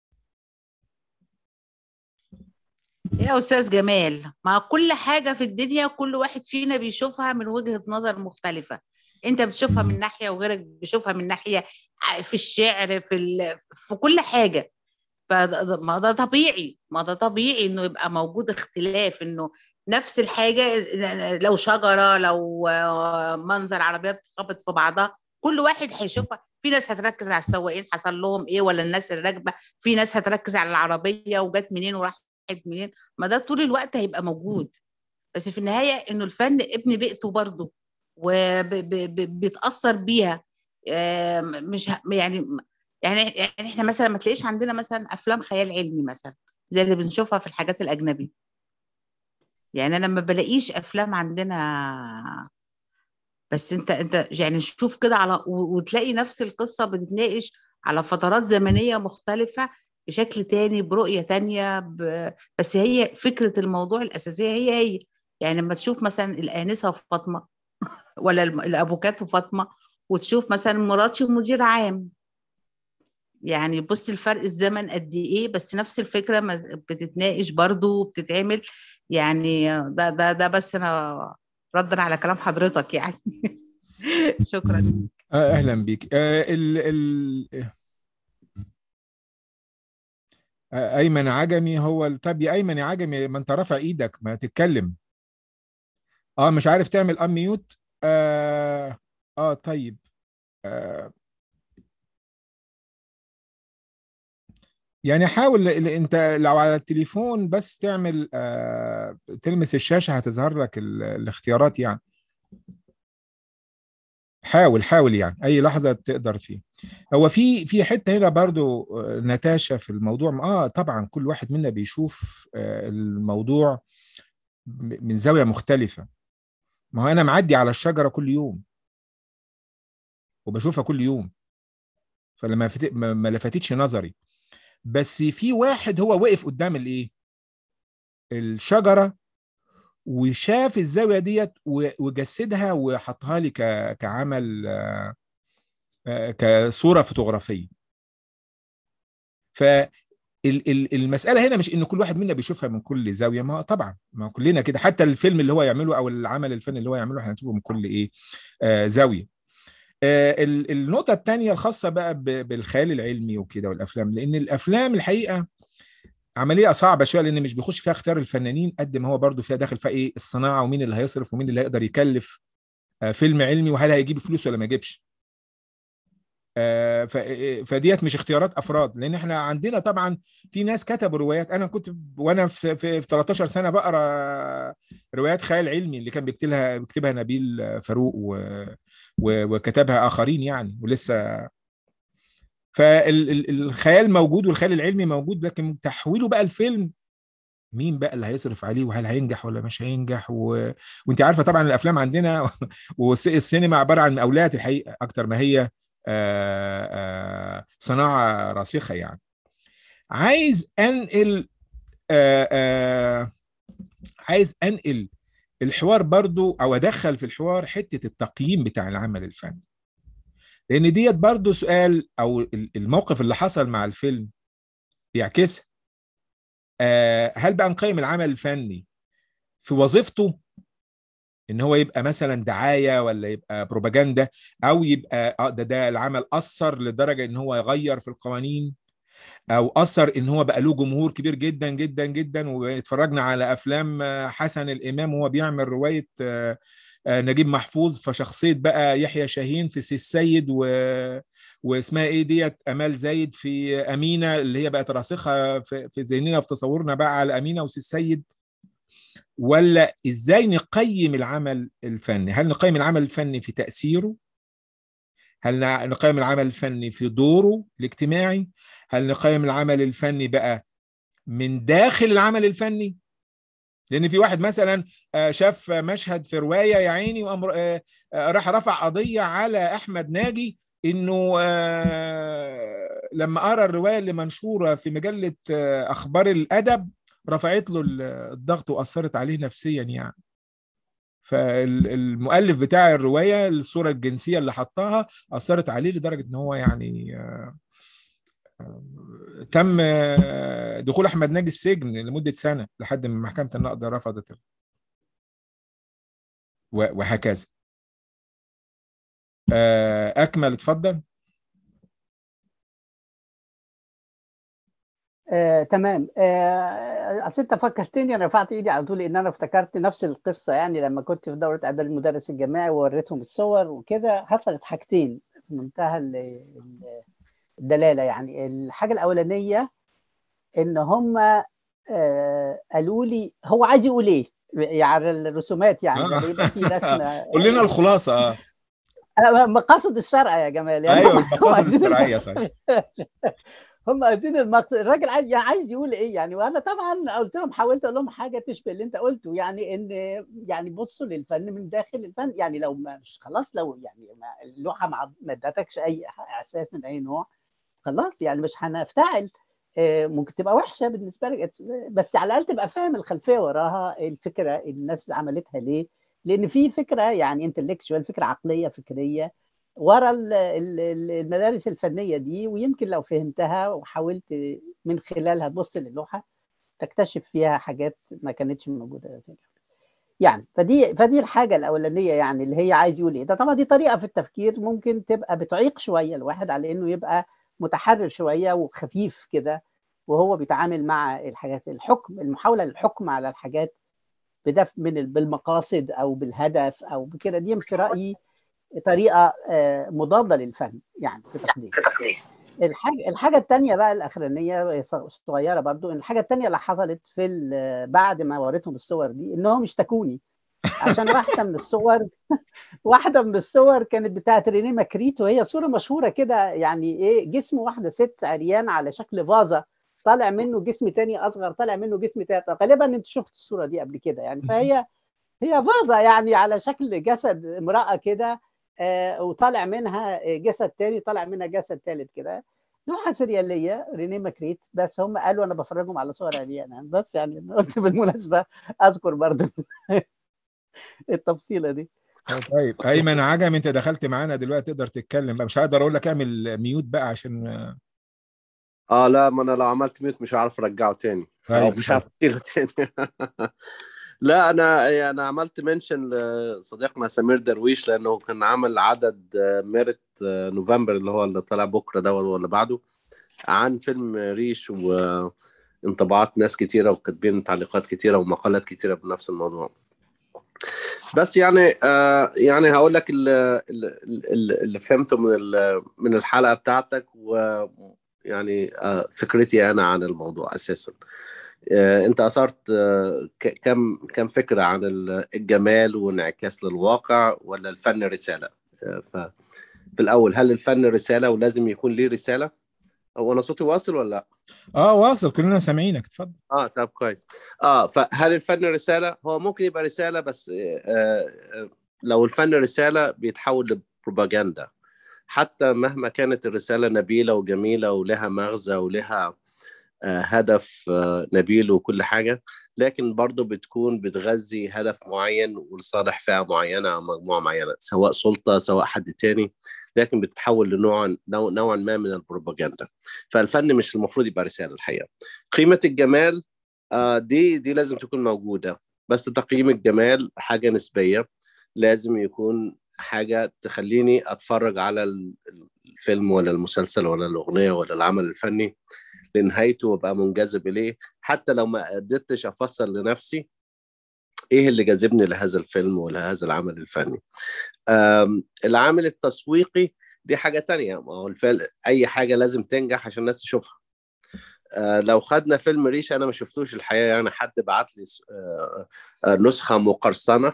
يا استاذ جمال مع كل حاجه في الدنيا كل واحد فينا بيشوفها من وجهه نظر مختلفه انت بتشوفها من ناحيه وغيرك بيشوفها من ناحيه في الشعر في ال... في كل حاجه فما ده طبيعي ما ده طبيعي انه يبقى موجود اختلاف انه نفس الحاجه لو شجره لو منظر عربيات خبط في بعضها كل واحد هيشوفها في ناس هتركز على السواقين حصل لهم ايه ولا الناس اللي راكبه في ناس هتركز على العربيه وجت منين وراحت منين ما ده طول الوقت هيبقى موجود بس في النهايه انه الفن ابن بيئته برضه وبيتاثر بيها مش يعني يعني يعني احنا مثلا ما تلاقيش عندنا مثلا افلام خيال علمي مثلا زي اللي بنشوفها في الحاجات الاجنبي يعني انا ما بلاقيش افلام عندنا بس انت انت يعني شوف كده على وتلاقي نفس القصه بتتناقش على فترات زمنيه مختلفه بشكل تاني برؤيه تانية ب... بس هي فكره الموضوع الاساسيه هي هي يعني لما تشوف مثلا الانسه وفاطمه ولا الابوكات وفاطمه وتشوف مثلا مراتي ومدير عام يعني بص الفرق الزمن قد ايه بس نفس الفكره بتتناقش برضو وبتتعمل يعني ده ده ده بس انا ردا على كلام حضرتك يعني شكرا اهلا بيك ال ال ايمن عجمي هو طب يا ايمن يا عجمي ما انت رافع ايدك ما تتكلم اه مش عارف تعمل ام ميوت آه, اه طيب آه يعني حاول انت لو على التليفون بس تعمل آه تلمس الشاشة هتظهر لك الاختيارات يعني حاول حاول يعني اي لحظة تقدر فيه هو في في حتة هنا برضو نتاشا في الموضوع اه طبعا كل واحد منا بيشوف آه الموضوع من زاوية مختلفة ما هو انا معدي على الشجرة كل يوم وبشوفها كل يوم فلما ما لفتتش نظري بس في واحد هو وقف قدام الايه الشجره وشاف الزاويه ديت وجسدها وحطها لي كعمل كصوره فوتوغرافيه ف المساله هنا مش ان كل واحد منا بيشوفها من كل زاويه ما طبعا ما كلنا كده حتى الفيلم اللي هو يعمله او العمل الفني اللي هو يعمله احنا هنشوفه من كل ايه آه زاويه النقطة الثانية الخاصة بقى بالخيال العلمي وكده والأفلام لأن الأفلام الحقيقة عملية صعبة شوية لأن مش بيخش فيها اختيار الفنانين قد ما هو برضو فيها داخل فيها إيه الصناعة ومين اللي هيصرف ومين اللي هيقدر يكلف فيلم علمي وهل هيجيب فلوس ولا ما يجيبش فديت مش اختيارات افراد لان احنا عندنا طبعا في ناس كتبوا روايات انا كنت وانا في, في 13 سنه بقرا روايات خيال علمي اللي كان بيكتبها بيكتبها نبيل فاروق و... و... وكتبها اخرين يعني ولسه فالخيال موجود والخيال العلمي موجود لكن تحويله بقى الفيلم مين بقى اللي هيصرف عليه وهل هينجح ولا مش هينجح و... وانت عارفه طبعا الافلام عندنا والسينما عباره عن مقاولات الحقيقه اكتر ما هي آآ آآ صناعة راسخة يعني عايز أنقل آآ عايز أنقل الحوار برضو أو أدخل في الحوار حتة التقييم بتاع العمل الفني لأن ديت برضو سؤال أو الموقف اللي حصل مع الفيلم بيعكسها هل بقى نقيم العمل الفني في وظيفته ان هو يبقى مثلا دعايه ولا يبقى بروباجندا او يبقى اه ده ده العمل اثر لدرجه ان هو يغير في القوانين او اثر ان هو بقى له جمهور كبير جدا جدا جدا واتفرجنا على افلام حسن الامام وهو بيعمل روايه نجيب محفوظ فشخصيه بقى يحيى شاهين في سي السيد و... واسمها ايه ديت امال زايد في امينه اللي هي بقت راسخه في, في ذهننا في تصورنا بقى على امينه وسي السيد ولا ازاي نقيم العمل الفني هل نقيم العمل الفني في تاثيره هل نقيم العمل الفني في دوره الاجتماعي هل نقيم العمل الفني بقى من داخل العمل الفني لان في واحد مثلا شاف مشهد في روايه يا عيني وقام راح رفع قضيه على احمد ناجي انه لما قرا الروايه اللي منشوره في مجله اخبار الادب رفعت له الضغط واثرت عليه نفسيا يعني فالمؤلف بتاع الروايه الصوره الجنسيه اللي حطها اثرت عليه لدرجه ان هو يعني تم دخول احمد ناجي السجن لمده سنه لحد ما محكمه النقد رفضت وهكذا اكمل اتفضل آه، تمام آه، اصل انت فكرتني انا رفعت ايدي على طول ان انا افتكرت نفس القصه يعني لما كنت في دوره اعداد المدرس الجامعي ووريتهم الصور وكده حصلت حاجتين في منتهى ال- ال- الدلاله يعني الحاجه الاولانيه ان هم آه، قالوا لي هو عايز يقول ايه يعني الرسومات يعني آه. لما يبقى في رسمه قول لنا الخلاصه اه آه، مقاصد الشرع يا جمال يعني ايوه هم- هم المقاصد عايزين الشرعيه صحيح هم عايزين المقصد الراجل عايز يعني عايز يقول ايه يعني وانا طبعا قلت لهم حاولت اقول لهم حاجه تشبه اللي انت قلته يعني ان يعني بصوا للفن من داخل الفن يعني لو ما مش خلاص لو يعني ما اللوحه ما ما ادتكش اي احساس من اي نوع خلاص يعني مش هنفتعل آه، ممكن تبقى وحشه بالنسبه لك بس على الاقل تبقى فاهم الخلفيه وراها الفكره الناس عملتها ليه لان في فكره يعني انتلكشوال فكره عقليه فكريه ورا ال- ال- ال- المدارس الفنيه دي ويمكن لو فهمتها وحاولت من خلالها تبص للوحه تكتشف فيها حاجات ما كانتش موجوده فيها. يعني فدي فدي الحاجه الاولانيه يعني اللي هي عايز يقول ايه ده طبعا دي طريقه في التفكير ممكن تبقى بتعيق شويه الواحد على انه يبقى متحرر شويه وخفيف كده وهو بيتعامل مع الحاجات الحكم المحاوله للحكم على الحاجات بدف من ال- بالمقاصد او بالهدف او بكده دي في رايي طريقه آه، مضاده للفن يعني في تقديري الحاجه الحاجه الثانيه بقى الاخرانيه صغيره برضو الحاجه الثانيه اللي حصلت في ال- بعد ما وريتهم الصور دي انهم اشتكوني عشان واحده من الصور واحده من الصور كانت بتاعت رينيه ماكريت وهي صوره مشهوره كده يعني ايه جسم واحده ست عريان على شكل فازه طالع منه جسم تاني اصغر طالع منه جسم تاني غالبا انت شفت الصوره دي قبل كده يعني فهي هي فازه يعني على شكل جسد امراه كده آه، وطالع منها جسد تاني طالع منها جسد تالت كده لوحه سرياليه رينيه ماكريت بس هم قالوا انا بفرجهم على صور عريانه بس يعني قلت بالمناسبه اذكر برضو التفصيله دي طيب ايمن عجم انت دخلت معانا دلوقتي تقدر تتكلم بقى مش هقدر اقول لك اعمل ميوت بقى عشان اه لا ما انا لو عملت ميوت مش هعرف ارجعه تاني او أيوة. مش هعرف اشيله تاني لا انا انا عملت منشن لصديقنا سمير درويش لانه كان عمل عدد آه، ميرت آه، نوفمبر اللي هو اللي طالع بكره ده ولا بعده عن فيلم ريش وانطباعات ناس كتيره وكاتبين تعليقات كتيره ومقالات كتيره بنفس الموضوع بس يعني آه يعني هقول لك اللي, اللي, اللي فهمته من ال- من الحلقه بتاعتك ويعني آه فكرتي انا عن الموضوع اساسا آه انت اثرت آه ك- كم كم فكره عن ال- الجمال وانعكاس للواقع ولا الفن رساله آه ففي الاول هل الفن رساله ولازم يكون ليه رساله هو انا صوتي واصل ولا لا اه واصل كلنا سامعينك اتفضل اه طب كويس اه فهل الفن رساله هو ممكن يبقى رساله بس آه آه لو الفن رساله بيتحول لبروباجندا حتى مهما كانت الرساله نبيله وجميله ولها مغزى ولها آه هدف آه نبيل وكل حاجه لكن برضه بتكون بتغذي هدف معين ولصالح فئه معينه او مجموعه معينه سواء سلطه سواء حد تاني لكن بتتحول لنوع نوع نوعا ما من البروباجندا فالفن مش المفروض يبقى رساله الحقيقه قيمه الجمال آه دي دي لازم تكون موجوده بس تقييم الجمال حاجه نسبيه لازم يكون حاجه تخليني اتفرج على ال- الفيلم ولا المسلسل ولا الاغنيه ولا العمل الفني لنهايته وابقى منجذب اليه حتى لو ما قدرتش افسر لنفسي ايه اللي جذبني لهذا الفيلم ولهذا العمل الفني آم، العامل التسويقي دي حاجه تانية ما هو الفيلم اي حاجه لازم تنجح عشان الناس تشوفها آه، لو خدنا فيلم ريش انا ما شفتوش الحقيقه يعني حد بعت لي س- آه، آه، نسخه مقرصنه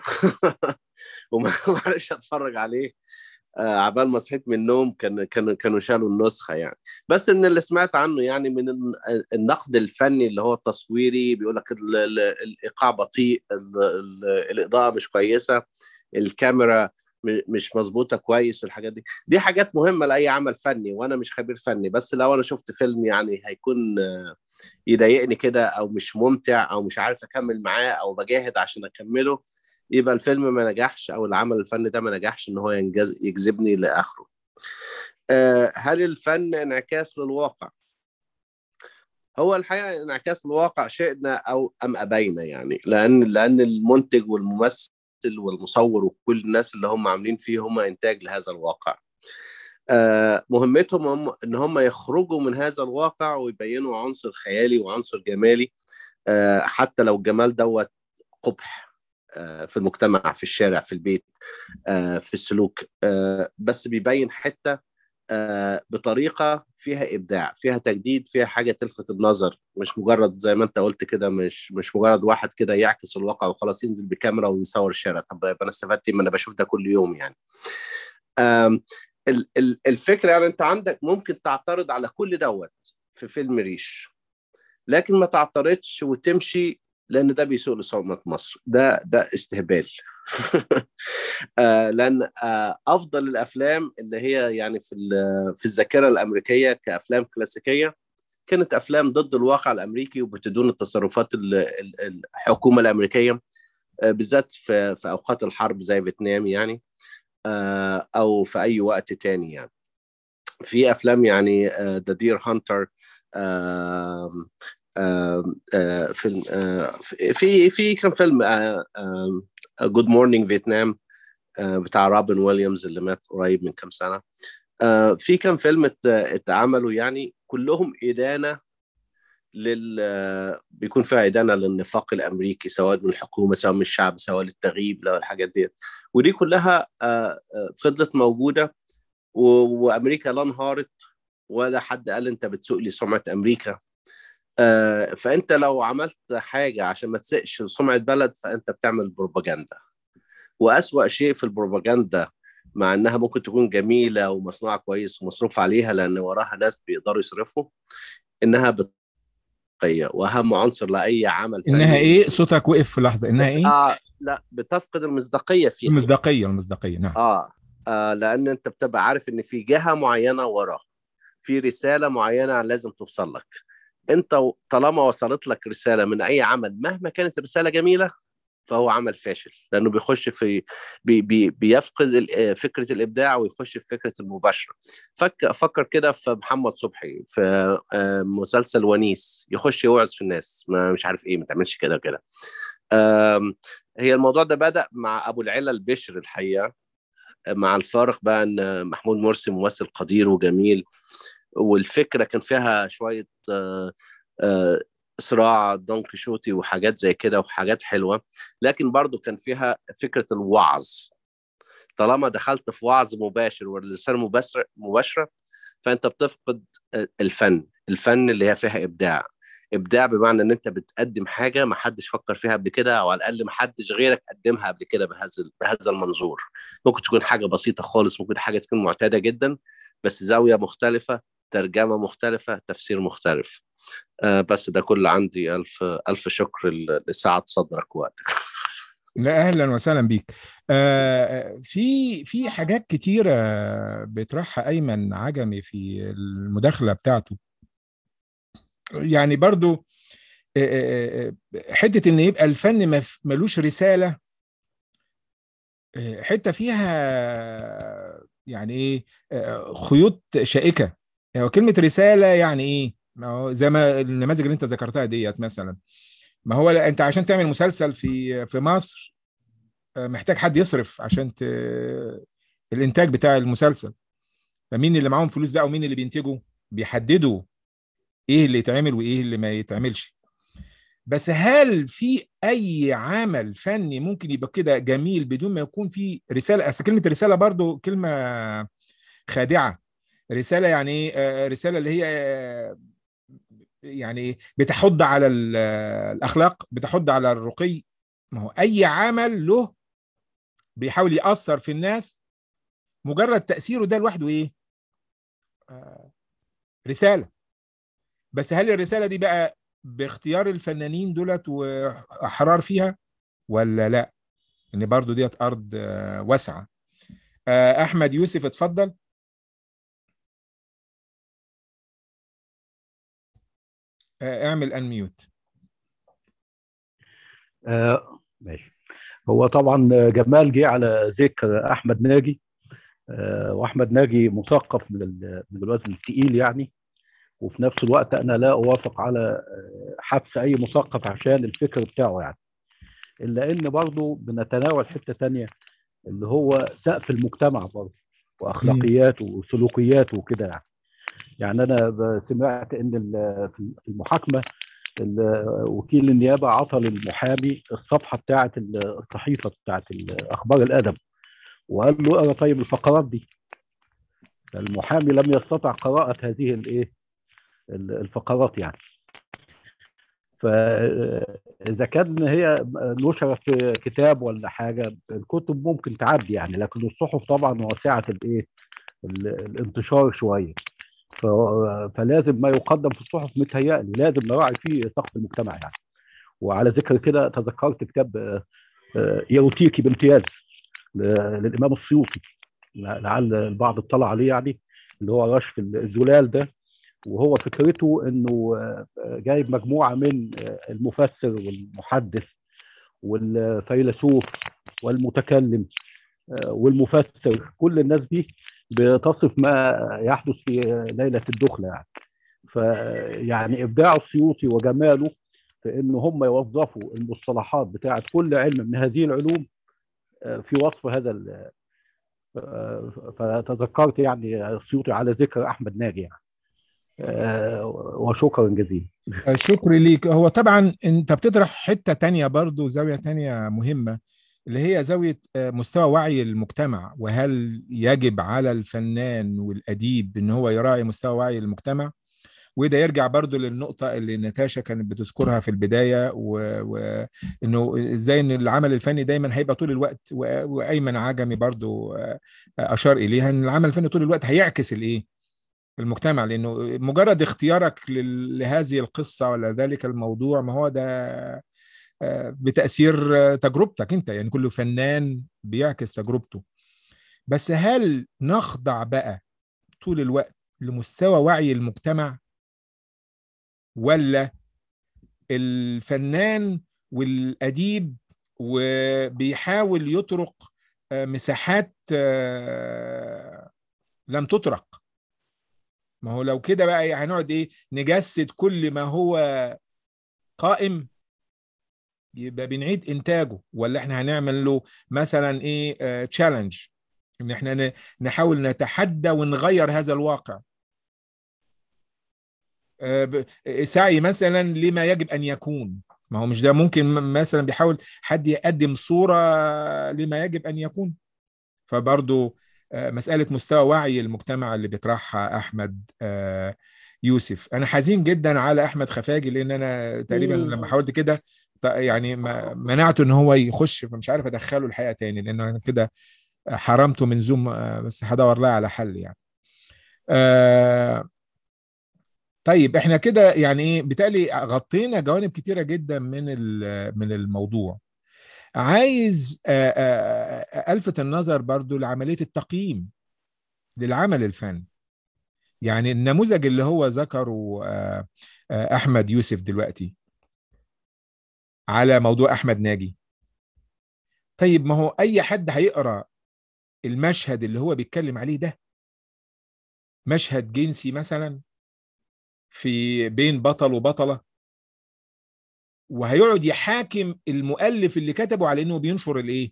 وما ما عرفش اتفرج عليه آه، عبال ما صحيت من النوم كان كانوا كانوا شالوا النسخه يعني بس ان اللي سمعت عنه يعني من ال- النقد الفني اللي هو التصويري بيقول لك ال- ال- الايقاع بطيء ال- ال- الاضاءه مش كويسه الكاميرا م- مش مظبوطه كويس والحاجات دي دي حاجات مهمه لاي عمل فني وانا مش خبير فني بس لو انا شفت فيلم يعني هيكون آه، يضايقني كده او مش ممتع او مش عارف اكمل معاه او بجاهد عشان اكمله يبقى الفيلم ما نجحش او العمل الفني ده ما نجحش ان هو ينجز يجذبني لاخره آه، هل الفن انعكاس للواقع هو الحقيقه انعكاس الواقع شئنا او ام ابينا يعني لان لان المنتج والممثل والمصور وكل الناس اللي هم عاملين فيه هم انتاج لهذا الواقع آه، مهمتهم هم ان هم يخرجوا من هذا الواقع ويبينوا عنصر خيالي وعنصر جمالي آه، حتى لو الجمال دوت قبح آه، في المجتمع في الشارع في البيت آه، في السلوك آه، بس بيبين حته آه، بطريقه فيها ابداع فيها تجديد فيها حاجه تلفت النظر مش مجرد زي ما انت قلت كده مش مش مجرد واحد كده يعكس الواقع وخلاص ينزل بكاميرا ويصور الشارع طب يبقى انا استفدت إيه؟ ما انا بشوف ده كل يوم يعني آم، ال- ال- الفكره يعني انت عندك ممكن تعترض على كل دوت في فيلم ريش لكن ما تعترضش وتمشي لان ده بيسوء لسمعه مصر ده ده استهبال آه، لان آه، افضل الافلام اللي هي يعني في ال- في الذاكره الامريكيه كافلام كلاسيكيه كانت افلام ضد الواقع الامريكي وبتدون التصرفات ال- ال- الحكومه الامريكيه آه، بالذات في في اوقات الحرب زي فيتنام يعني آه، او في اي وقت تاني يعني في افلام يعني ذا دير هانتر فيلم آه، في في كان فيلم جود مورنينج فيتنام بتاع روبن ويليامز اللي مات قريب من كام سنه آه، في كام فيلم ات- اتعملوا يعني كلهم ادانه لل بيكون فيها ادانه للنفاق الامريكي سواء من الحكومه سواء من الشعب سواء للتغييب لو الحاجات دي ودي كلها آه، آه، فضلت موجوده و- وامريكا لا انهارت ولا حد قال انت بتسوق لي سمعه امريكا آه، فانت لو عملت حاجه عشان ما تسقش سمعه بلد فانت بتعمل بروباجندا واسوا شيء في البروباجندا مع انها ممكن تكون جميله ومصنوعه كويس ومصروف عليها لان وراها ناس بيقدروا يصرفوا انها بتقية واهم عنصر لاي عمل فني انها ايه صوتك وقف في لحظه انها ايه اه لا بتفقد المصداقيه فيها المصداقيه المصداقيه نعم آه. اه لان انت بتبقى عارف ان في جهه معينه وراها في رساله معينه لازم توصل لك انت و- طالما وصلت لك رساله من اي عمل مهما كانت الرساله جميله فهو عمل فاشل لانه بيخش في بي بي بيفقد ال- آه، فكره الابداع ويخش في فكره المباشره فك فكر كده في محمد صبحي في آه، مسلسل ونيس يخش يوعظ في الناس ما مش عارف ايه ما تعملش كده كده آم، هي الموضوع ده بدا مع ابو العلا البشر الحقيقه مع الفارق بقى ان محمود مرسي ممثل قدير وجميل والفكره كان فيها شويه آه، آه، صراع دون كيشوتي وحاجات زي كده وحاجات حلوه لكن برضو كان فيها فكره الوعظ طالما دخلت في وعظ مباشر والرساله مباشره مباشره فانت بتفقد الفن الفن اللي هي فيها ابداع ابداع بمعنى ان انت بتقدم حاجه ما حدش فكر فيها قبل كده او على الاقل ما حدش غيرك قدمها قبل كده بهذا بهذا المنظور ممكن تكون حاجه بسيطه خالص ممكن حاجه تكون معتاده جدا بس زاويه مختلفه ترجمه مختلفه تفسير مختلف آه بس ده كله عندي الف الف شكر ل- لسعه صدرك ووقتك لا اهلا وسهلا بيك آه في في حاجات كتيره بيطرحها ايمن عجمي في المداخله بتاعته يعني برضو آه، آه، آه، حته ان يبقى الفن مف- ملوش رساله آه، حته فيها يعني ايه آه، خيوط شائكه يعني كلمه رساله يعني ايه ما هو زي ما النماذج اللي انت ذكرتها ديت مثلا ما هو لا- انت عشان تعمل مسلسل في في مصر آه، محتاج حد يصرف عشان ت... الانتاج بتاع المسلسل فمين اللي معاهم فلوس بقى ومين اللي بينتجوا بيحددوا ايه اللي يتعمل وايه اللي ما يتعملش بس هل في اي عمل فني ممكن يبقى كده جميل بدون ما يكون فيه رساله اصل كلمه رساله برضو كلمه خادعه رساله يعني ايه آه، رساله اللي هي آه، يعني بتحض على ال- الاخلاق بتحض على الرقي ما هو اي عمل له بيحاول ياثر في الناس مجرد تاثيره ده لوحده ايه آه، رساله بس هل الرساله دي بقى باختيار الفنانين دولت واحرار فيها ولا لا ان برضو ديت ارض آه، واسعه آه، احمد يوسف اتفضل آه، اعمل انميوت آه ماشي هو طبعا جمال جه على ذكر احمد ناجي آه واحمد ناجي مثقف من ال- من الوزن الثقيل يعني وفي نفس الوقت انا لا اوافق على آه، حبس اي مثقف عشان الفكر بتاعه يعني الا ان برضه بنتناول حته تانية اللي هو سقف المجتمع برضه واخلاقيات وسلوكيات وكده يعني يعني انا ب- سمعت ان ال- في المحاكمه ال- وكيل النيابه عطى للمحامي الصفحه بتاعه الصحيفه بتاعه اخبار الادب وقال له اقرا طيب الفقرات دي المحامي لم يستطع قراءه هذه الايه ال- الفقرات يعني فاذا كان هي نشرت في كتاب ولا حاجه الكتب ممكن تعدي يعني لكن الصحف طبعا واسعه الايه ال- الانتشار شويه ف- فلازم ما يقدم في الصحف متهيألي لازم نراعي فيه ثقافه المجتمع يعني وعلى ذكر كده تذكرت كتاب آه، آه، ايروتيكي بامتياز ل- للامام السيوطي لعل البعض اطلع عليه يعني اللي هو رشف الزلال ده وهو فكرته انه آه، جايب مجموعه من آه، المفسر والمحدث والفيلسوف والمتكلم آه، والمفسر كل الناس دي بتصف ما يحدث في ليله الدخله يعني فيعني ابداع السيوطي وجماله في ان هم يوظفوا المصطلحات بتاعه كل علم من هذه العلوم آه، في وصف هذا ال- آه، فتذكرت يعني السيوطي على ذكر احمد ناجي يعني آه، وشكرا جزيلا شكري ليك هو طبعا انت بتطرح حتة تانية برضو زاوية تانية مهمة اللي هي زاوية آه، مستوى وعي المجتمع وهل يجب على الفنان والأديب ان هو يراعي مستوى وعي المجتمع وده يرجع برضو للنقطة اللي ناتاشا كانت بتذكرها في البداية وإنه إزاي إن العمل الفني دايما هيبقى طول الوقت و- وأيمن عجمي برضو آه، أشار إليها إن العمل الفني طول الوقت هيعكس الإيه؟ المجتمع لأنه مجرد اختيارك لل- لهذه القصة ولا ذلك الموضوع ما هو ده آه، بتأثير آه، تجربتك أنت يعني كل فنان بيعكس تجربته بس هل نخضع بقى طول الوقت لمستوى وعي المجتمع ولا الفنان والأديب وبيحاول يطرق آه، مساحات آه، لم تطرق ما هو لو كده بقى هنقعد ايه نجسد كل ما هو قائم يبقى بنعيد انتاجه ولا احنا هنعمل له مثلا ايه تشالنج ان احنا ن- نحاول نتحدى ونغير هذا الواقع آه، ب- سعي مثلا لما يجب ان يكون ما هو مش ده ممكن م- مثلا بيحاول حد يقدم صورة لما يجب ان يكون فبرضو آه، مسألة مستوى وعي المجتمع اللي بيطرحها أحمد آه، يوسف أنا حزين جدا على أحمد خفاجي لأن أنا تقريبا مم. لما حاولت كده ط- يعني ما- منعته إن هو يخش فمش عارف أدخله الحقيقة تاني لأن أنا كده حرمته من زوم آه، بس هدور لها على حل يعني آه، طيب احنا كده يعني ايه بالتالي غطينا جوانب كتيرة جدا من ال- من الموضوع عايز آه، آه، آه، الفت النظر برضو لعمليه التقييم للعمل الفني يعني النموذج اللي هو ذكره آه، آه، احمد يوسف دلوقتي على موضوع احمد ناجي طيب ما هو اي حد هيقرا المشهد اللي هو بيتكلم عليه ده مشهد جنسي مثلا في بين بطل وبطله وهيقعد يحاكم المؤلف اللي كتبه على انه بينشر الايه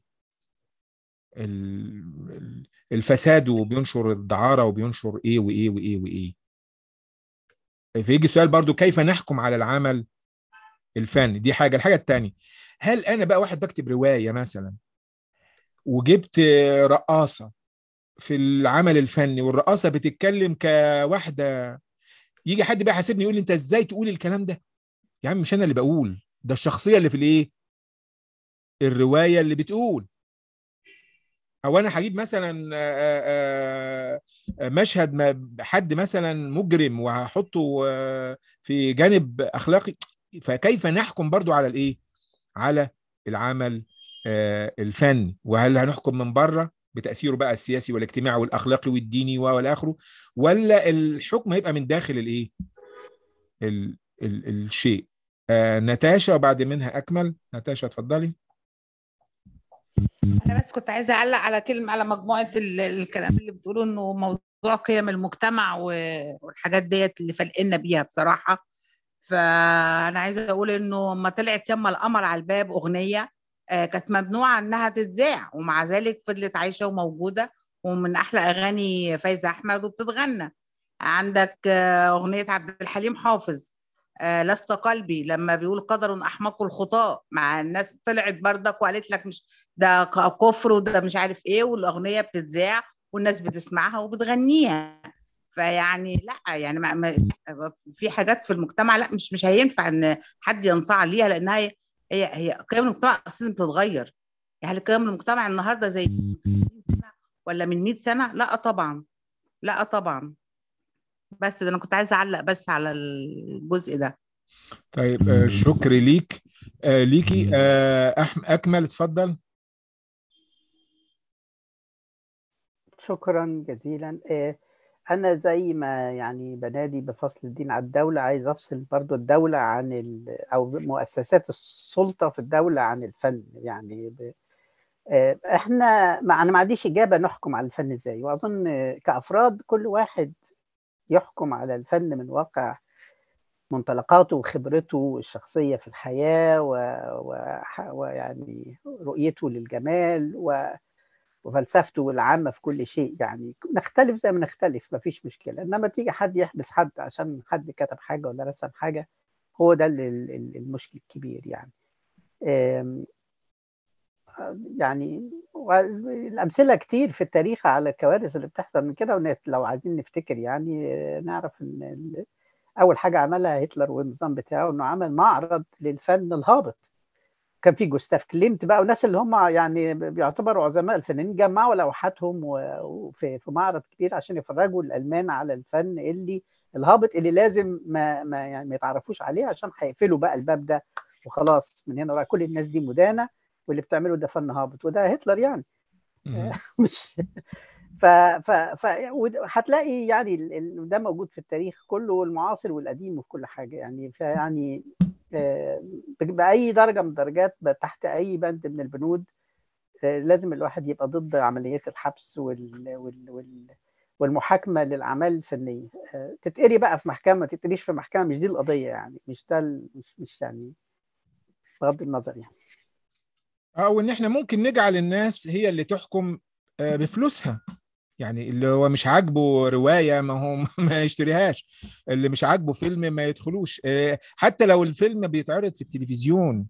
ال- ال- الفساد وبينشر الدعارة وبينشر ايه وايه وايه وايه فيجي السؤال برضو كيف نحكم على العمل الفني دي حاجة الحاجة التانية هل انا بقى واحد بكتب رواية مثلا وجبت رقاصة في العمل الفني والرقاصة بتتكلم كواحدة يجي حد بقى يحاسبني يقول لي انت ازاي تقول الكلام ده يا عم مش انا اللي بقول ده الشخصية اللي في الايه الرواية اللي بتقول او انا هجيب مثلا آه، آه، مشهد ما حد مثلا مجرم وهحطه آه، في جانب اخلاقي فكيف نحكم برضو على الايه على العمل آه، الفني وهل هنحكم من بره بتاثيره بقى السياسي والاجتماعي والاخلاقي والديني والى اخره ولا الحكم هيبقى من داخل الايه ال ال الشيء آه، نتاشا وبعد منها اكمل نتاشا اتفضلي انا بس كنت عايزه اعلق على كلمه على مجموعه ال- الكلام اللي بتقولوا انه موضوع قيم المجتمع و- والحاجات ديت اللي فلقنا بيها بصراحه فانا عايزه اقول انه لما طلعت يما القمر على الباب اغنيه آه، كانت ممنوعه انها تتذاع ومع ذلك فضلت عايشه وموجوده ومن احلى اغاني فايزه احمد وبتتغنى عندك آه، اغنيه عبد الحليم حافظ آه، لست قلبي لما بيقول قدر احمق الخطاة مع الناس طلعت بردك وقالت لك مش ده ك- كفر وده مش عارف ايه والاغنيه بتتذاع والناس بتسمعها وبتغنيها فيعني لا يعني ما ما في حاجات في المجتمع لا مش مش هينفع ان حد ينصاع ليها لانها هي هي, هي قيم المجتمع اساسا بتتغير يعني هل قيم المجتمع النهارده زي من 50 سنه ولا من 100 سنه لا طبعا لا طبعا بس ده انا كنت عايزه اعلق بس على الجزء ده طيب آه، شكري ليك آه، ليكي آه، أحم- اكمل اتفضل شكرا جزيلا آه، أنا زي ما يعني بنادي بفصل الدين على الدولة عايز أفصل برضو الدولة عن ال أو مؤسسات السلطة في الدولة عن الفن يعني ب... آه، إحنا ما أنا ما عنديش إجابة نحكم على الفن إزاي وأظن آه، كأفراد كل واحد يحكم على الفن من واقع منطلقاته وخبرته الشخصية في الحياة و... و... ويعني رؤيته للجمال و... وفلسفته العامة في كل شيء يعني نختلف زي ما نختلف مفيش مشكلة إنما تيجي حد يحبس حد عشان حد كتب حاجة ولا رسم حاجة هو ده ال- ال- المشكل الكبير يعني آم، يعني الأمثلة كتير في التاريخ على الكوارث اللي بتحصل من كده ونت- لو عايزين نفتكر يعني آه، نعرف إن ال- أول حاجة عملها هتلر والنظام بتاعه إنه عمل معرض للفن الهابط كان في جوستاف كليمت بقى والناس اللي هم يعني بيعتبروا عظماء الفنانين جمعوا لوحاتهم و- وفي في معرض كبير عشان يفرجوا الالمان على الفن اللي الهابط اللي لازم ما ما يعني ما يتعرفوش عليه عشان هيقفلوا بقى الباب ده وخلاص من هنا بقى كل الناس دي مدانه واللي بتعمله ده فن هابط وده هتلر يعني مم. مش ف ف ف ود- هتلاقي يعني ال- ال- ده موجود في التاريخ كله المعاصر والقديم وفي كل حاجه يعني فيعني آه، باي درجه من الدرجات ب- تحت اي بند من البنود آه، لازم الواحد يبقى ضد عمليات الحبس وال وال وال والمحاكمه للاعمال الفنيه آه، تتقري بقى في محكمه ما تتقريش في محكمه مش دي القضيه يعني مش ده ال- مش مش يعني بغض النظر يعني او ان احنا ممكن نجعل الناس هي اللي تحكم آه، بفلوسها يعني اللي هو مش عاجبه رواية ما هو ما يشتريهاش اللي مش عاجبه فيلم ما يدخلوش آه، حتى لو الفيلم بيتعرض في التلفزيون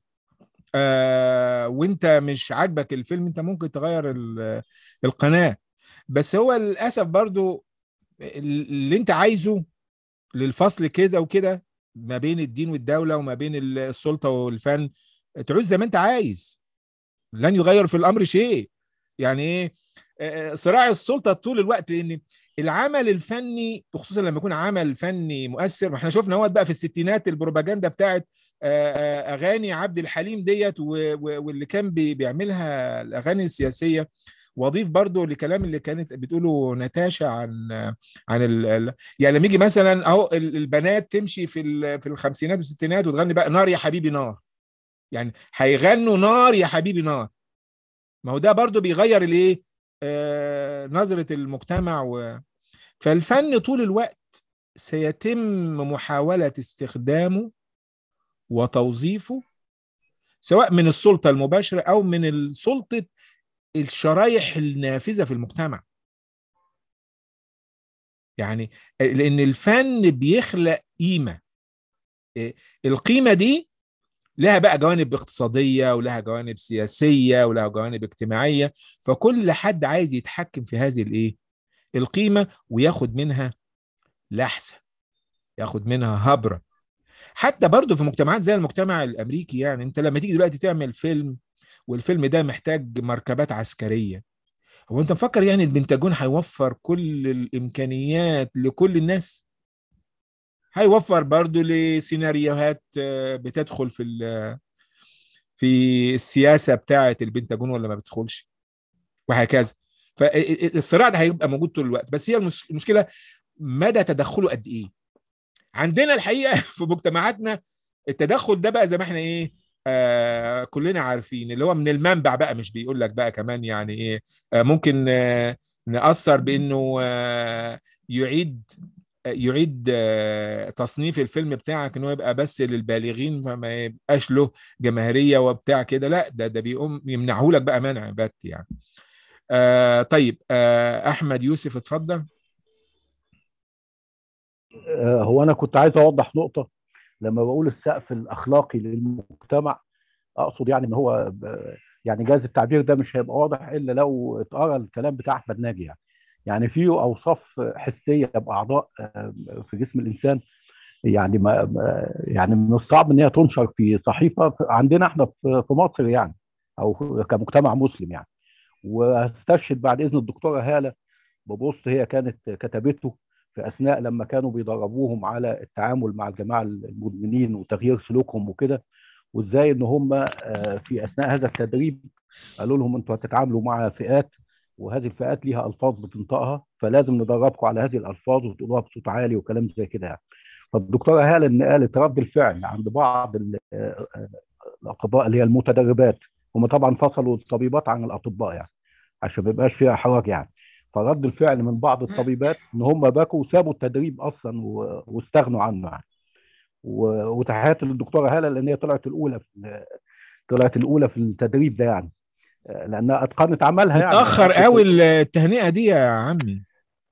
آه، وانت مش عاجبك الفيلم انت ممكن تغير ال- القناة بس هو للأسف برضو اللي انت عايزه للفصل كده وكده ما بين الدين والدولة وما بين السلطة والفن تعوز زي ما انت عايز لن يغير في الامر شيء يعني ايه آه، صراع السلطه طول الوقت لان العمل الفني وخصوصا لما يكون عمل فني مؤثر ما احنا شفنا هو بقى في الستينات البروباجندا بتاعت آه، آه، اغاني عبد الحليم ديت و- و- واللي كان بي- بيعملها الاغاني السياسيه واضيف برضو لكلام اللي كانت بتقوله نتاشا عن عن ال ال- يعني لما يجي مثلا اهو ال- البنات تمشي في ال- في الخمسينات والستينات وتغني بقى نار يا حبيبي نار يعني هيغنوا نار يا حبيبي نار ما هو ده برضو بيغير الايه آه نظرة المجتمع و... فالفن طول الوقت سيتم محاولة استخدامه وتوظيفه سواء من السلطة المباشرة أو من السلطة الشرايح النافذة في المجتمع يعني لأن الفن بيخلق قيمة آه، القيمة دي لها بقى جوانب اقتصادية ولها جوانب سياسية ولها جوانب اجتماعية فكل حد عايز يتحكم في هذه الايه القيمة وياخد منها لحسة ياخد منها هبرة حتى برضه في مجتمعات زي المجتمع الامريكي يعني انت لما تيجي دلوقتي تعمل فيلم والفيلم ده محتاج مركبات عسكرية هو انت مفكر يعني البنتاجون هيوفر كل الامكانيات لكل الناس هيوفر برضه لسيناريوهات آه، بتدخل في ال- في السياسه بتاعه البنتاجون ولا ما بتدخلش وهكذا فالصراع ده هيبقى موجود طول الوقت بس هي المش- المشكله مدى تدخله قد ايه عندنا الحقيقه في مجتمعاتنا التدخل ده بقى زي ما احنا ايه آه كلنا عارفين اللي هو من المنبع بقى مش بيقول لك بقى كمان يعني ايه آه ممكن آه نأثر بانه آه يعيد يعيد آه، تصنيف الفيلم بتاعك ان هو يبقى بس للبالغين فما يبقاش له جماهيريه وبتاع كده لا ده ده بيقوم يمنعه لك بقى منع بات يعني آه طيب آه احمد يوسف اتفضل آه، هو انا كنت عايز اوضح نقطه لما بقول السقف الاخلاقي للمجتمع اقصد يعني ان هو ب- يعني جاز التعبير ده مش هيبقى واضح الا لو اتقرا الكلام بتاع احمد ناجي يعني يعني في اوصاف حسيه باعضاء آه، في جسم الانسان يعني ما ما- يعني من الصعب ان هي تنشر في صحيفه عندنا احنا في في مصر يعني او كمجتمع مسلم يعني واستشهد بعد اذن الدكتوره هاله ببوست هي كانت كتبته في اثناء لما كانوا بيدربوهم على التعامل مع الجماعه المدمنين وتغيير سلوكهم وكده وازاي ان هم آه، في اثناء هذا التدريب قالوا لهم انتوا هتتعاملوا مع فئات وهذه الفئات ليها الفاظ بتنطقها فلازم ندربكم على هذه الالفاظ وتقولوها بصوت عالي وكلام زي كده يعني فالدكتوره هاله ان قالت رد الفعل عند بعض ال- آه، آه، الاطباء اللي هي المتدربات هم طبعا فصلوا الطبيبات عن الاطباء يعني عشان ما يبقاش فيها حرج يعني فرد الفعل من بعض الطبيبات ان هم بكوا وسابوا التدريب اصلا و- واستغنوا عنه يعني و- وتحياتي للدكتوره هاله لان هي طلعت الاولى في طلعت الاولى في التدريب ده يعني آه، لانها اتقنت عملها يعني متاخر قوي التهنئه دي يا عمي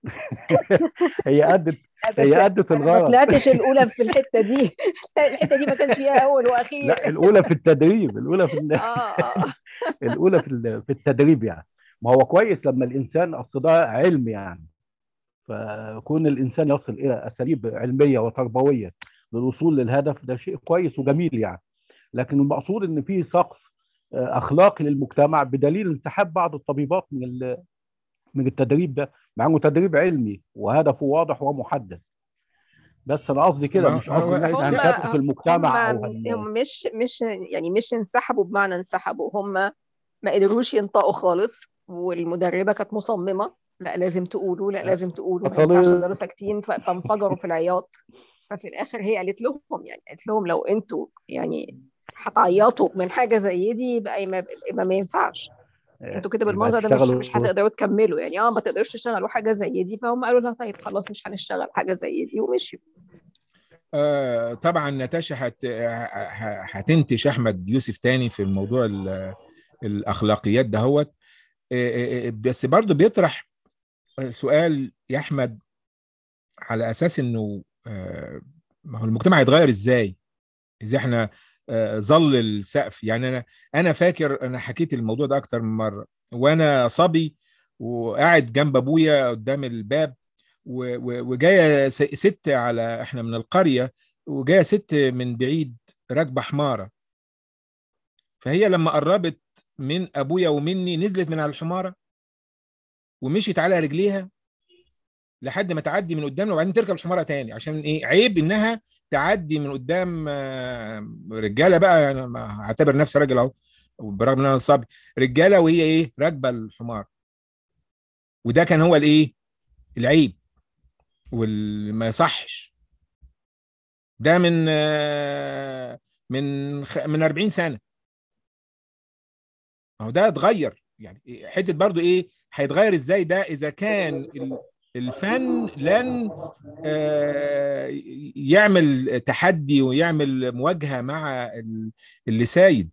هي ادت بس هي ادت انا ما الغرض طلعتش الاولى في الحته دي الحته دي ما كانش فيها اول واخير لا الاولى في التدريب الاولى في ال- اه اه الاولى في ال- في التدريب يعني ما هو كويس لما الانسان اصل ده علم يعني فكون الانسان يصل الى اساليب علميه وتربويه للوصول للهدف ده شيء كويس وجميل يعني لكن المقصود ان في سقف آه، اخلاقي للمجتمع بدليل انسحاب بعض الطبيبات من ال- من التدريب ده مع انه تدريب علمي وهدفه واضح ومحدد بس انا قصدي كده ما- مش هو قصدي ان احنا الس- هنكافئ في المجتمع او هم هن... هم مش مش يعني مش انسحبوا بمعنى انسحبوا هم ما قدروش ينطقوا خالص والمدربه كانت مصممه لا لازم تقولوا لا لازم تقولوا ما أصل- ينفعش تفضلوا ساكتين ف- فانفجروا في العياط ففي الاخر هي قالت لهم يعني قالت لهم لو انتوا يعني هتعيطوا من حاجه زي دي يبقى ما, يبقى ما ينفعش انتوا كده يبقى بالمنظر ده مش تشتغلوا- مش هتقدروا تكملوا يعني اه ما تقدروش تشتغلوا حاجه زي دي فهم قالوا لها طيب خلاص مش هنشتغل حاجه زي دي ومشيوا آه، طبعا ناتاشا هت... ه- هتنتش احمد يوسف تاني في الموضوع ال- الاخلاقيات دهوت آه، آه، آه، بس برضو بيطرح سؤال يا احمد على اساس انه آه، ما هو المجتمع هيتغير ازاي ازاي احنا آه، ظل السقف يعني انا انا فاكر انا حكيت الموضوع ده اكتر من مره وانا صبي وقاعد جنب ابويا قدام الباب و- و- وجايه س- ست على احنا من القريه وجايه ست من بعيد راكبه حماره فهي لما قربت من ابويا ومني نزلت من على الحماره ومشيت على رجليها لحد ما تعدي من قدامنا وبعدين تركب الحماره تاني عشان ايه عيب انها تعدي من قدام آه، رجاله بقى انا ما هعتبر نفسي راجل اهو برغم ان انا صبي رجاله وهي ايه راكبه الحمار وده كان هو الايه العيب والما يصحش ده من آه، من خ- من 40 سنه ما هو ده اتغير يعني حته برضو ايه هيتغير ازاي ده اذا كان ال- الفن لن آه، يعمل تحدي ويعمل مواجهه مع ال- اللي سايد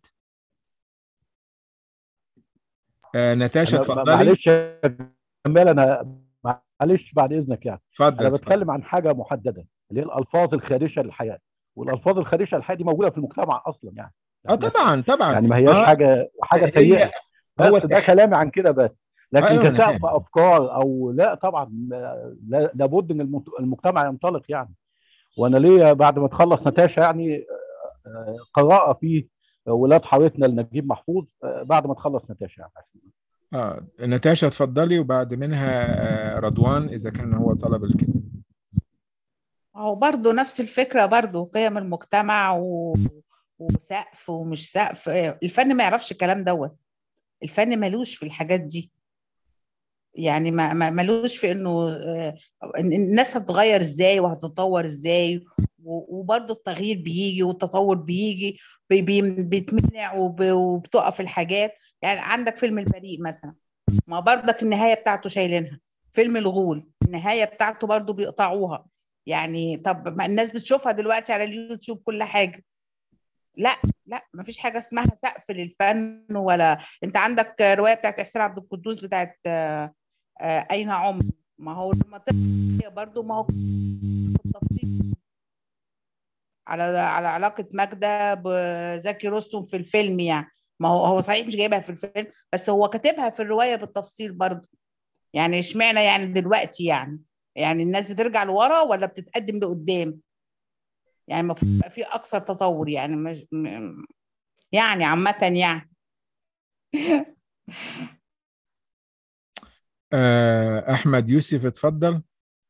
آه، ناتاشا أنا- اتفضلي معلش يا جمال انا معلش بعد اذنك يعني اتفضل انا اتفضل. بتكلم عن حاجه محدده اللي هي الالفاظ الخادشه للحياه والالفاظ الخادشه للحياه دي موجوده في المجتمع اصلا يعني اه طبعا طبعا يعني ما هياش آه، حاجه حاجه هي سيئه هو بس ده التح- كلامي عن كده بس لكن أيوة، أنا كسقف فاهم. افكار او لا طبعا لا- لابد ان المت- المجتمع ينطلق يعني وانا ليا بعد ما تخلص نتاشا يعني آه، قراءه في ولاد حارتنا لنجيب محفوظ آه، بعد ما تخلص نتاشا يعني اه ناتاشا اتفضلي وبعد منها آه، رضوان اذا كان هو طلب الكلمه هو برضه نفس الفكرة برضه قيم المجتمع و... وسقف ومش سقف الفن ما يعرفش الكلام دوت الفن ملوش في الحاجات دي يعني ما ما- ملوش في انه آه، إن الناس هتتغير ازاي وهتتطور ازاي و- وبرضه التغيير بيجي والتطور بيجي بي- بي- بيتمنع وب- وبتقف الحاجات يعني عندك فيلم البريء مثلا ما برضك النهاية بتاعته شايلينها فيلم الغول النهاية بتاعته برضه بيقطعوها يعني طب ما الناس بتشوفها دلوقتي على اليوتيوب كل حاجة لا لا ما فيش حاجه اسمها سقف للفن ولا انت عندك روايه بتاعت احسان عبد القدوس بتاعت آه، آه، اين عمر ما هو لما تقرا برضه ما هو بالتفصيل على على علاقه ماجده بزكي رستم في الفيلم يعني ما هو هو صحيح مش جايبها في الفيلم بس هو كاتبها في الروايه بالتفصيل برضه يعني اشمعنى يعني دلوقتي يعني يعني الناس بترجع لورا ولا بتتقدم لقدام يعني المفروض يبقى في اكثر تطور يعني مش م- يعني عامه يعني آه، احمد يوسف اتفضل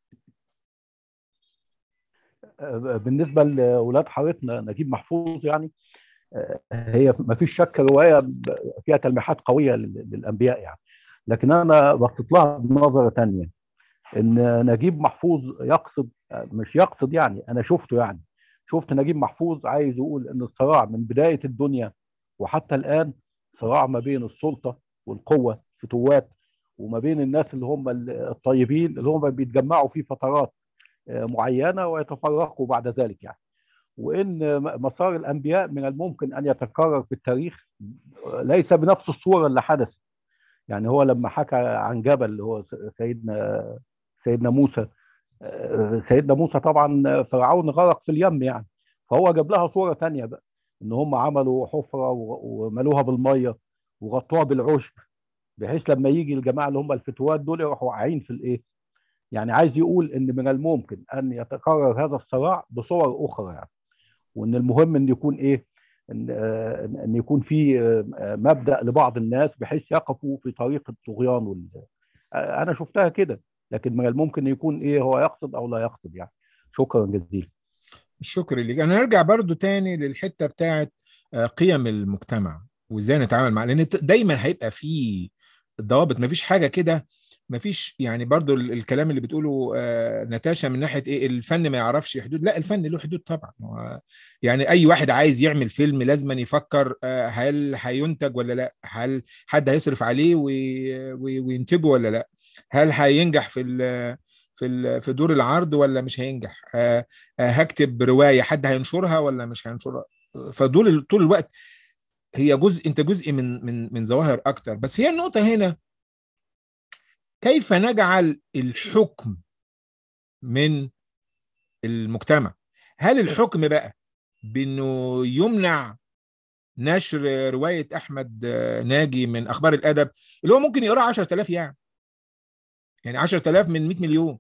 آه، بالنسبه لاولاد حارتنا نجيب محفوظ يعني آه، هي ما فيش شك روايه ب- فيها تلميحات قويه لل- للانبياء يعني لكن انا بصيت لها بنظره تانية ان نجيب محفوظ يقصد مش يقصد يعني انا شفته يعني شفت نجيب محفوظ عايز يقول ان الصراع من بدايه الدنيا وحتى الان صراع ما بين السلطه والقوه فتوات وما بين الناس اللي هم الطيبين اللي هم بيتجمعوا في فترات آه، معينه ويتفرقوا بعد ذلك يعني وان م- مسار الانبياء من الممكن ان يتكرر في التاريخ آه، ليس بنفس الصوره اللي حدثت يعني هو لما حكى عن جبل اللي هو س- سيدنا سيدنا موسى آه، سيدنا موسى طبعا فرعون غرق في اليم يعني فهو جاب لها صوره تانية بقى ان هم عملوا حفره و- وملوها بالميه وغطوها بالعشب بحيث لما يجي الجماعه اللي هم الفتوات دول يروحوا واقعين في الايه يعني عايز يقول ان من الممكن ان يتكرر هذا الصراع بصور اخرى يعني وان المهم ان يكون ايه ان آه، ان يكون في آه، مبدا لبعض الناس بحيث يقفوا في طريق الطغيان وال... آه، انا شفتها كده لكن من الممكن ان يكون ايه هو يقصد او لا يقصد يعني شكرا جزيلا الشكر ليك انا هرجع برضو تاني للحته بتاعت آه، قيم المجتمع وازاي نتعامل معاه لان ت- دايما هيبقى في ضوابط مفيش حاجه كده مفيش يعني برضو ال- الكلام اللي بتقوله آه، نتاشا من ناحيه ايه الفن ما يعرفش حدود لا الفن له حدود طبعا هو يعني اي واحد عايز يعمل فيلم لازم يفكر آه، هل هينتج ولا لا هل حد هيصرف عليه وي- وي- وينتجه ولا لا هل هينجح في ال- في ال- في دور العرض ولا مش هينجح آه، آه، هكتب روايه حد هينشرها ولا مش هينشرها فدول طول الوقت هي جزء انت جزء من من من ظواهر اكتر بس هي النقطه هنا كيف نجعل الحكم من المجتمع هل الحكم بقى بانه يمنع نشر روايه احمد آه، ناجي من اخبار الادب اللي هو ممكن يقرا 10000 يعني يعني 10000 من 100 مليون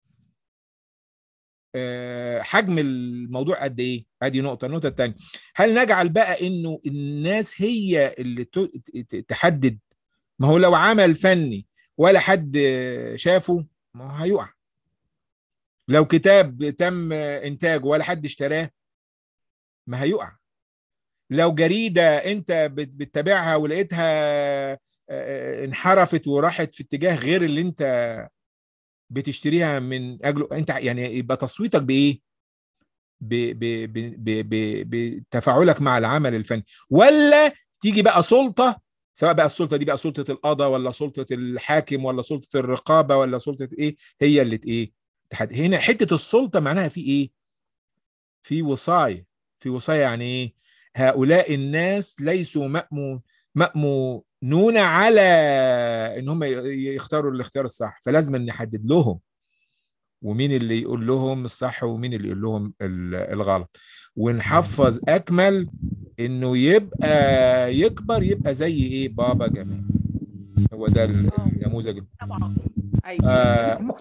آه، حجم الموضوع قد ايه ادي نقطه النقطه الثانيه هل نجعل بقى انه الناس هي اللي ت- ت- تحدد ما هو لو عمل فني ولا حد شافه ما هو هيقع لو كتاب تم انتاجه ولا حد اشتراه ما هيقع لو جريده انت بت- بتتابعها ولقيتها آه، انحرفت وراحت في اتجاه غير اللي انت بتشتريها من اجله انت يعني يبقى تصويتك بايه؟ ب- ب- ب- ب- ب- بتفاعلك مع العمل الفني ولا تيجي بقى سلطه سواء بقى السلطه دي بقى سلطه القضاء ولا سلطه الحاكم ولا سلطه الرقابه ولا سلطه ايه هي اللي ت- ايه تحد- هنا حته السلطه معناها في ايه؟ في وصايه في وصايه يعني ايه؟ هؤلاء الناس ليسوا مأمون مأمونون على ان هم ي- يختاروا الاختيار الصح فلازم نحدد لهم ومين اللي يقول لهم الصح ومين اللي يقول لهم ال- الغلط ونحفظ اكمل انه يبقى يكبر يبقى زي ايه بابا جمال هو ده النموذج طبعا ايوه آه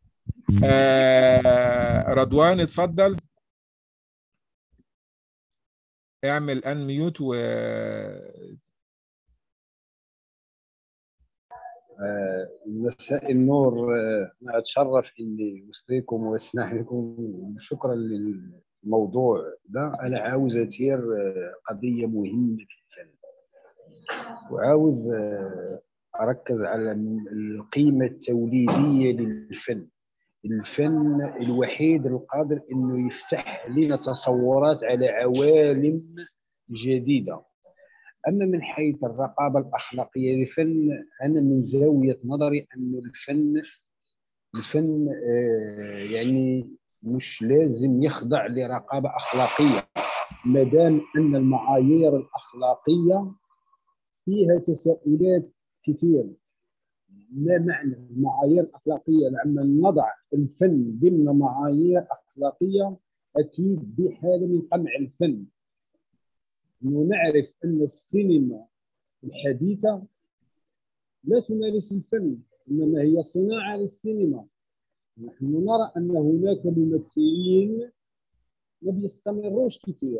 آه رضوان اتفضل اعمل ان ميوت و آه، مساء النور آه، أنا أتشرف إني وسطيكم وأسمع لكم شكرا للموضوع ده أنا عاوز أثير آه، قضية مهمة في الفن وعاوز آه، أركز على القيمة التوليدية للفن الفن الوحيد القادر إنه يفتح لنا تصورات على عوالم جديدة أما من حيث الرقابة الأخلاقية للفن أنا من زاوية نظري أن الفن الفن آه، يعني مش لازم يخضع لرقابة أخلاقية ما دام ان المعايير الاخلاقيه فيها تساؤلات كثير ما معنى المعايير الاخلاقيه لما نضع الفن ضمن معايير اخلاقيه اكيد دي حاله من قمع الفن ونعرف ان السينما الحديثه لا تمارس الفن انما هي صناعه للسينما نحن نرى ان هناك ممثلين ما بيستمروش كثير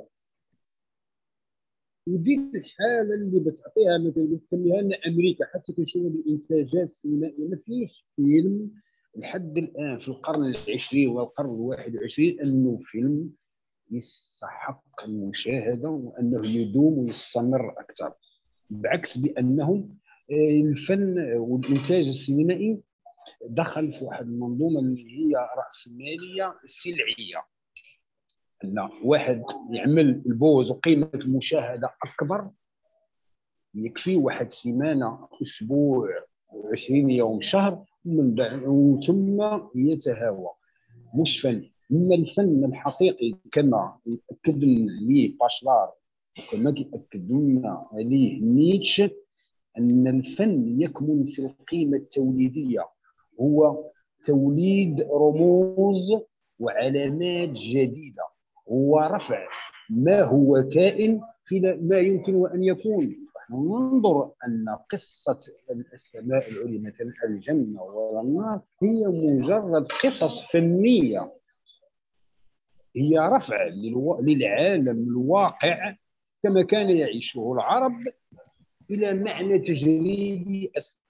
ودي الحاله اللي بتعطيها مثلا بتسميها لنا امريكا حتى كنشوفوا الانتاجات السينمائيه ما فيش فيلم لحد الان في القرن العشرين والقرن الواحد والعشرين انه فيلم يستحق المشاهده وانه يدوم ويستمر اكثر بعكس بانهم الفن والانتاج السينمائي دخل في واحد المنظومه اللي هي راسماليه سلعيه ان واحد يعمل البوز وقيمه المشاهده اكبر يكفي واحد سيمانه اسبوع 20 يوم شهر من بعد ثم يتهاوى مش فن اما الفن الحقيقي كما ياكد لي باشلار كما ياكد لنا عليه نيتشه ان الفن يكمن في القيمه التوليديه هو توليد رموز وعلامات جديده هو رفع ما هو كائن في ما يمكن ان يكون نحن ننظر ان قصه السماء العليا مثلا الجنه والنار هي مجرد قصص فنيه هي رفع للعالم الواقع كما كان يعيشه العرب الى معنى تجريدي اسمى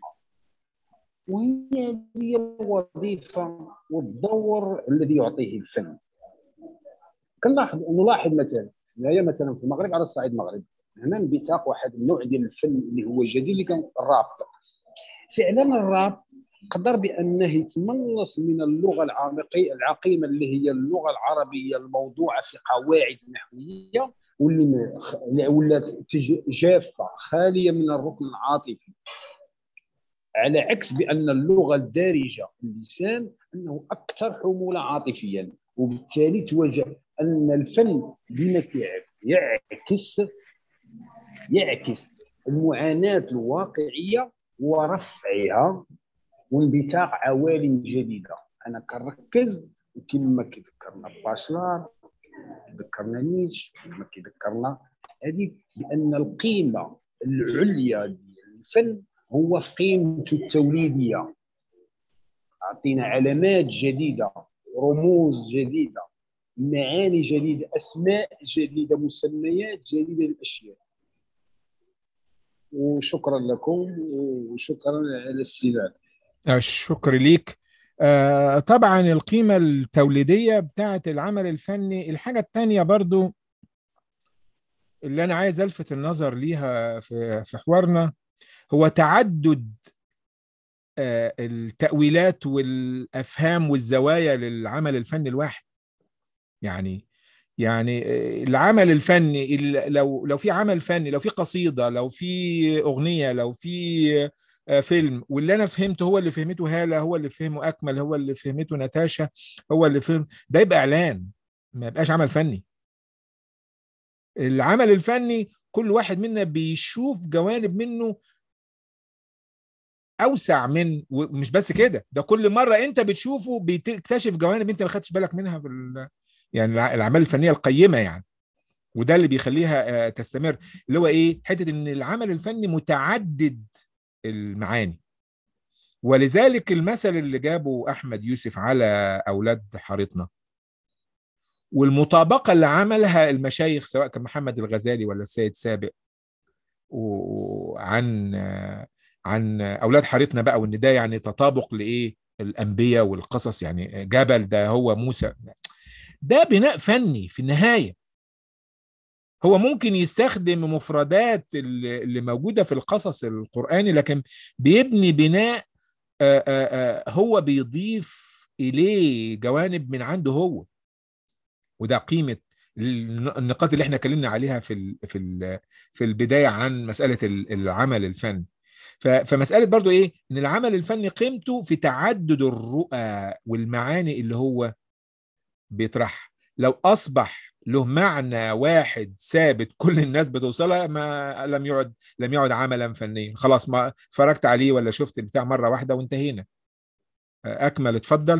وهي هي الوظيفه والدور الذي يعطيه الفن كنلاحظ نلاحظ مثلا هي مثلا في المغرب على الصعيد المغربي هنا انبثاق واحد النوع ديال الفن اللي هو جديد اللي كان الراب فعلا الراب قدر بانه يتملص من اللغه العميقيه العقيمه اللي هي اللغه العربيه الموضوعه في قواعد نحويه واللي ولات جافه خاليه من الركن العاطفي على عكس بان اللغه الدارجه اللسان انه اكثر حموله عاطفيا وبالتالي توجه ان الفن بما يعكس يعكس المعاناه الواقعيه ورفعها وانبثاق عوالم جديده انا كنركز كما كيذكرنا باشلار ذكرنا نيتش كما كيذكرنا هذه بان القيمه العليا ديال الفن هو في قيمته التوليديه اعطينا علامات جديده رموز جديده معاني جديده اسماء جديده مسميات جديده للاشياء وشكرا لكم وشكرا على الاستماع الشكر ليك آه طبعا القيمة التوليدية بتاعة العمل الفني الحاجة التانية برضو اللي أنا عايز ألفت النظر ليها في, في حوارنا هو تعدد آه التأويلات والأفهام والزوايا للعمل الفني الواحد يعني يعني العمل الفني لو لو في عمل فني لو في قصيدة لو في أغنية لو في فيلم واللي انا فهمته هو اللي فهمته هاله هو اللي فهمه اكمل هو اللي فهمته ناتاشا هو اللي فهم ده يبقى اعلان ما يبقاش عمل فني العمل الفني كل واحد منا بيشوف جوانب منه اوسع من ومش بس كده ده كل مره انت بتشوفه بتكتشف جوانب انت ما خدتش بالك منها في ال... يعني الاعمال الفنيه القيمه يعني وده اللي بيخليها تستمر اللي هو ايه حته ان العمل الفني متعدد المعاني ولذلك المثل اللي جابه احمد يوسف على اولاد حارتنا والمطابقه اللي عملها المشايخ سواء كان محمد الغزالي ولا السيد سابق وعن عن اولاد حارتنا بقى وان ده يعني تطابق لايه الانبياء والقصص يعني جبل ده هو موسى ده بناء فني في النهايه هو ممكن يستخدم مفردات اللي موجوده في القصص القراني لكن بيبني بناء هو بيضيف اليه جوانب من عنده هو وده قيمه النقاط اللي احنا اتكلمنا عليها في ال في ال في البدايه عن مساله العمل الفني فمساله برضو ايه ان العمل الفني قيمته في تعدد الرؤى والمعاني اللي هو بيطرحها لو اصبح له معنى واحد ثابت كل الناس بتوصلها ما لم يعد لم يعد عملا فنيا خلاص ما اتفرجت عليه ولا شفت البتاع مره واحده وانتهينا اكمل اتفضل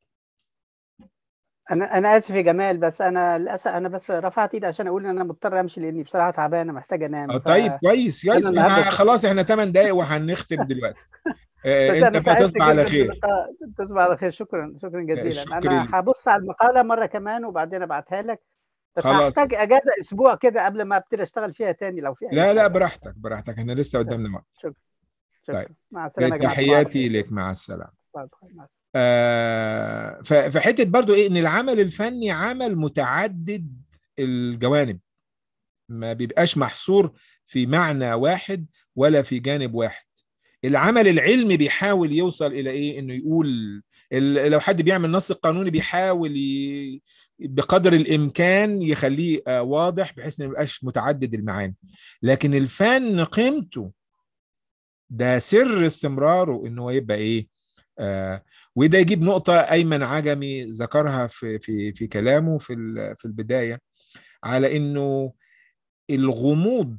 انا انا اسف يا جمال بس انا للاسف انا بس رفعت ايدي عشان اقول ان انا مضطر امشي لاني بصراحه تعبانه محتاج انام آه، طيب كويس كويس أنا احنا النهاردة- خلاص احنا 8 دقايق وهنختم دلوقتي آه، بس انت انا بقى سعدت تصبح على جداً خير باللقاء. تصبح على خير شكرا شكرا جزيلا شكرا انا لك. هبص على المقاله مره كمان وبعدين ابعتها لك بس خلاص. هحتاج اجازه اسبوع كده قبل ما ابتدي اشتغل فيها تاني لو في اي لا لا حاجة. براحتك براحتك احنا لسه قدامنا وقت شكرا طيب. مع السلامه يا جماعه تحياتي لك مع السلامه مع السلامة. آه، ف- فحته برضو ايه ان العمل الفني عمل متعدد الجوانب ما بيبقاش محصور في معنى واحد ولا في جانب واحد العمل العلمي بيحاول يوصل الى ايه انه يقول ال- لو حد بيعمل نص قانوني بيحاول ي... بقدر الامكان يخليه آه، واضح بحيث انه ما يبقاش متعدد المعاني لكن الفن قيمته ده سر استمراره ان هو يبقى ايه آه وده يجيب نقطة أيمن عجمي ذكرها في في في كلامه في ال- في البداية على إنه الغموض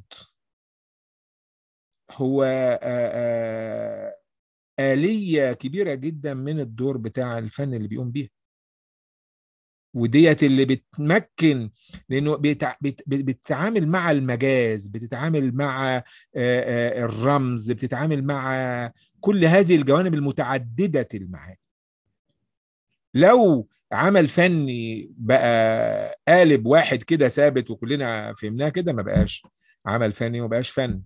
هو آه، آه، آلية كبيرة جدا من الدور بتاع الفن اللي بيقوم بيها وديت اللي بتمكن لانه بيتع... بت... بت- بتتعامل مع المجاز بتتعامل مع آه، آه، الرمز بتتعامل مع كل هذه الجوانب المتعددة المعاني لو عمل فني بقى قالب واحد كده ثابت وكلنا فهمناه كده ما بقاش عمل فني وما بقاش فن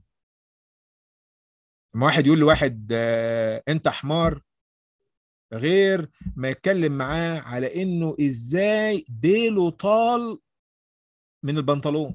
لما واحد يقول لواحد آه، انت حمار غير ما يتكلم معاه على انه ازاي ديله طال من البنطلون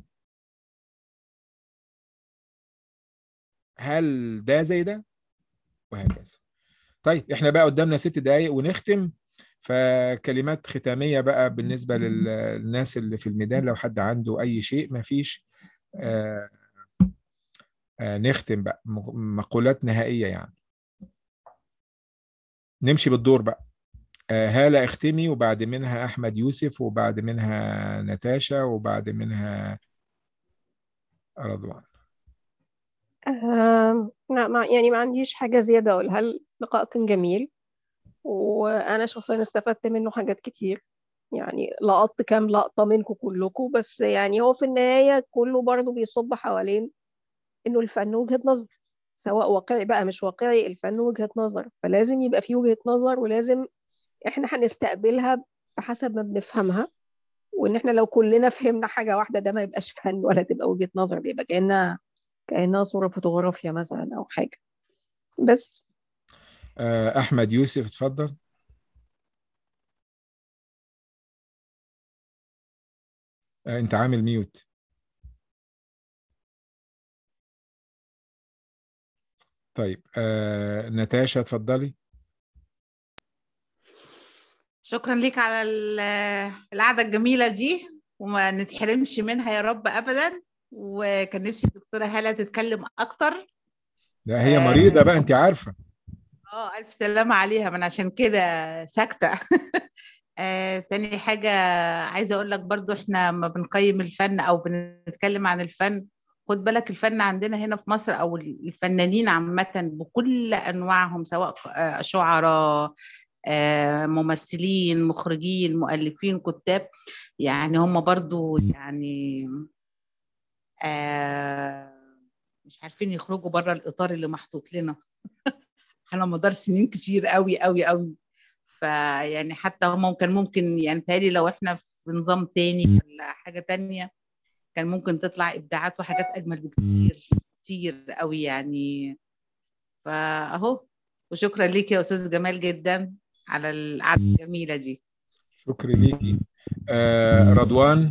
هل ده زي ده وهكذا طيب احنا بقى قدامنا ست دقايق ونختم فكلمات ختامية بقى بالنسبة لل- للناس اللي في الميدان لو حد عنده أي شيء ما فيش آه آه نختم بقى م- مقولات نهائية يعني نمشي بالدور بقى آه هالة اختمي وبعد منها أحمد يوسف وبعد منها نتاشا وبعد منها رضوان آم، لا ما يعني ما عنديش حاجة زيادة أقولها اللقاء كان جميل وأنا شخصيا استفدت منه حاجات كتير يعني لقطت كام لقطة منكم كلكم بس يعني هو في النهاية كله برضه بيصب حوالين إنه الفن وجهة نظر سواء واقعي بقى مش واقعي الفن وجهة نظر فلازم يبقى فيه وجهة نظر ولازم إحنا هنستقبلها بحسب ما بنفهمها وإن إحنا لو كلنا فهمنا حاجة واحدة ده ما يبقاش فن ولا تبقى وجهة نظر دي يبقى كأنها كأنها صورة فوتوغرافيا مثلا أو حاجة بس آه أحمد يوسف اتفضل آه أنت عامل ميوت طيب آه نتاشا اتفضلي شكرا ليك على ال- القعدة الجميلة دي وما نتحرمش منها يا رب أبدا وكان نفسي الدكتورة هالة تتكلم أكتر لا هي آه. مريضة بقى أنت عارفة اه ألف سلامة عليها من عشان كده ساكتة آه، تاني حاجة عايزة أقول لك برضو إحنا لما بنقيم الفن أو بنتكلم عن الفن خد بالك الفن عندنا هنا في مصر أو الفنانين عامة بكل أنواعهم سواء آه، شعراء آه، ممثلين مخرجين مؤلفين كتاب يعني هم برضو يعني آه، مش عارفين يخرجوا بره الإطار اللي محطوط لنا على مدار سنين كتير قوي قوي قوي فيعني حتى هم كان ممكن يعني تهيألي لو احنا في نظام تاني ولا حاجة تانية كان ممكن تطلع إبداعات وحاجات أجمل بكتير كتير قوي يعني فأهو وشكرا ليك يا أستاذ جمال جدا على القعدة الجميلة دي شكرا ليكي آه رضوان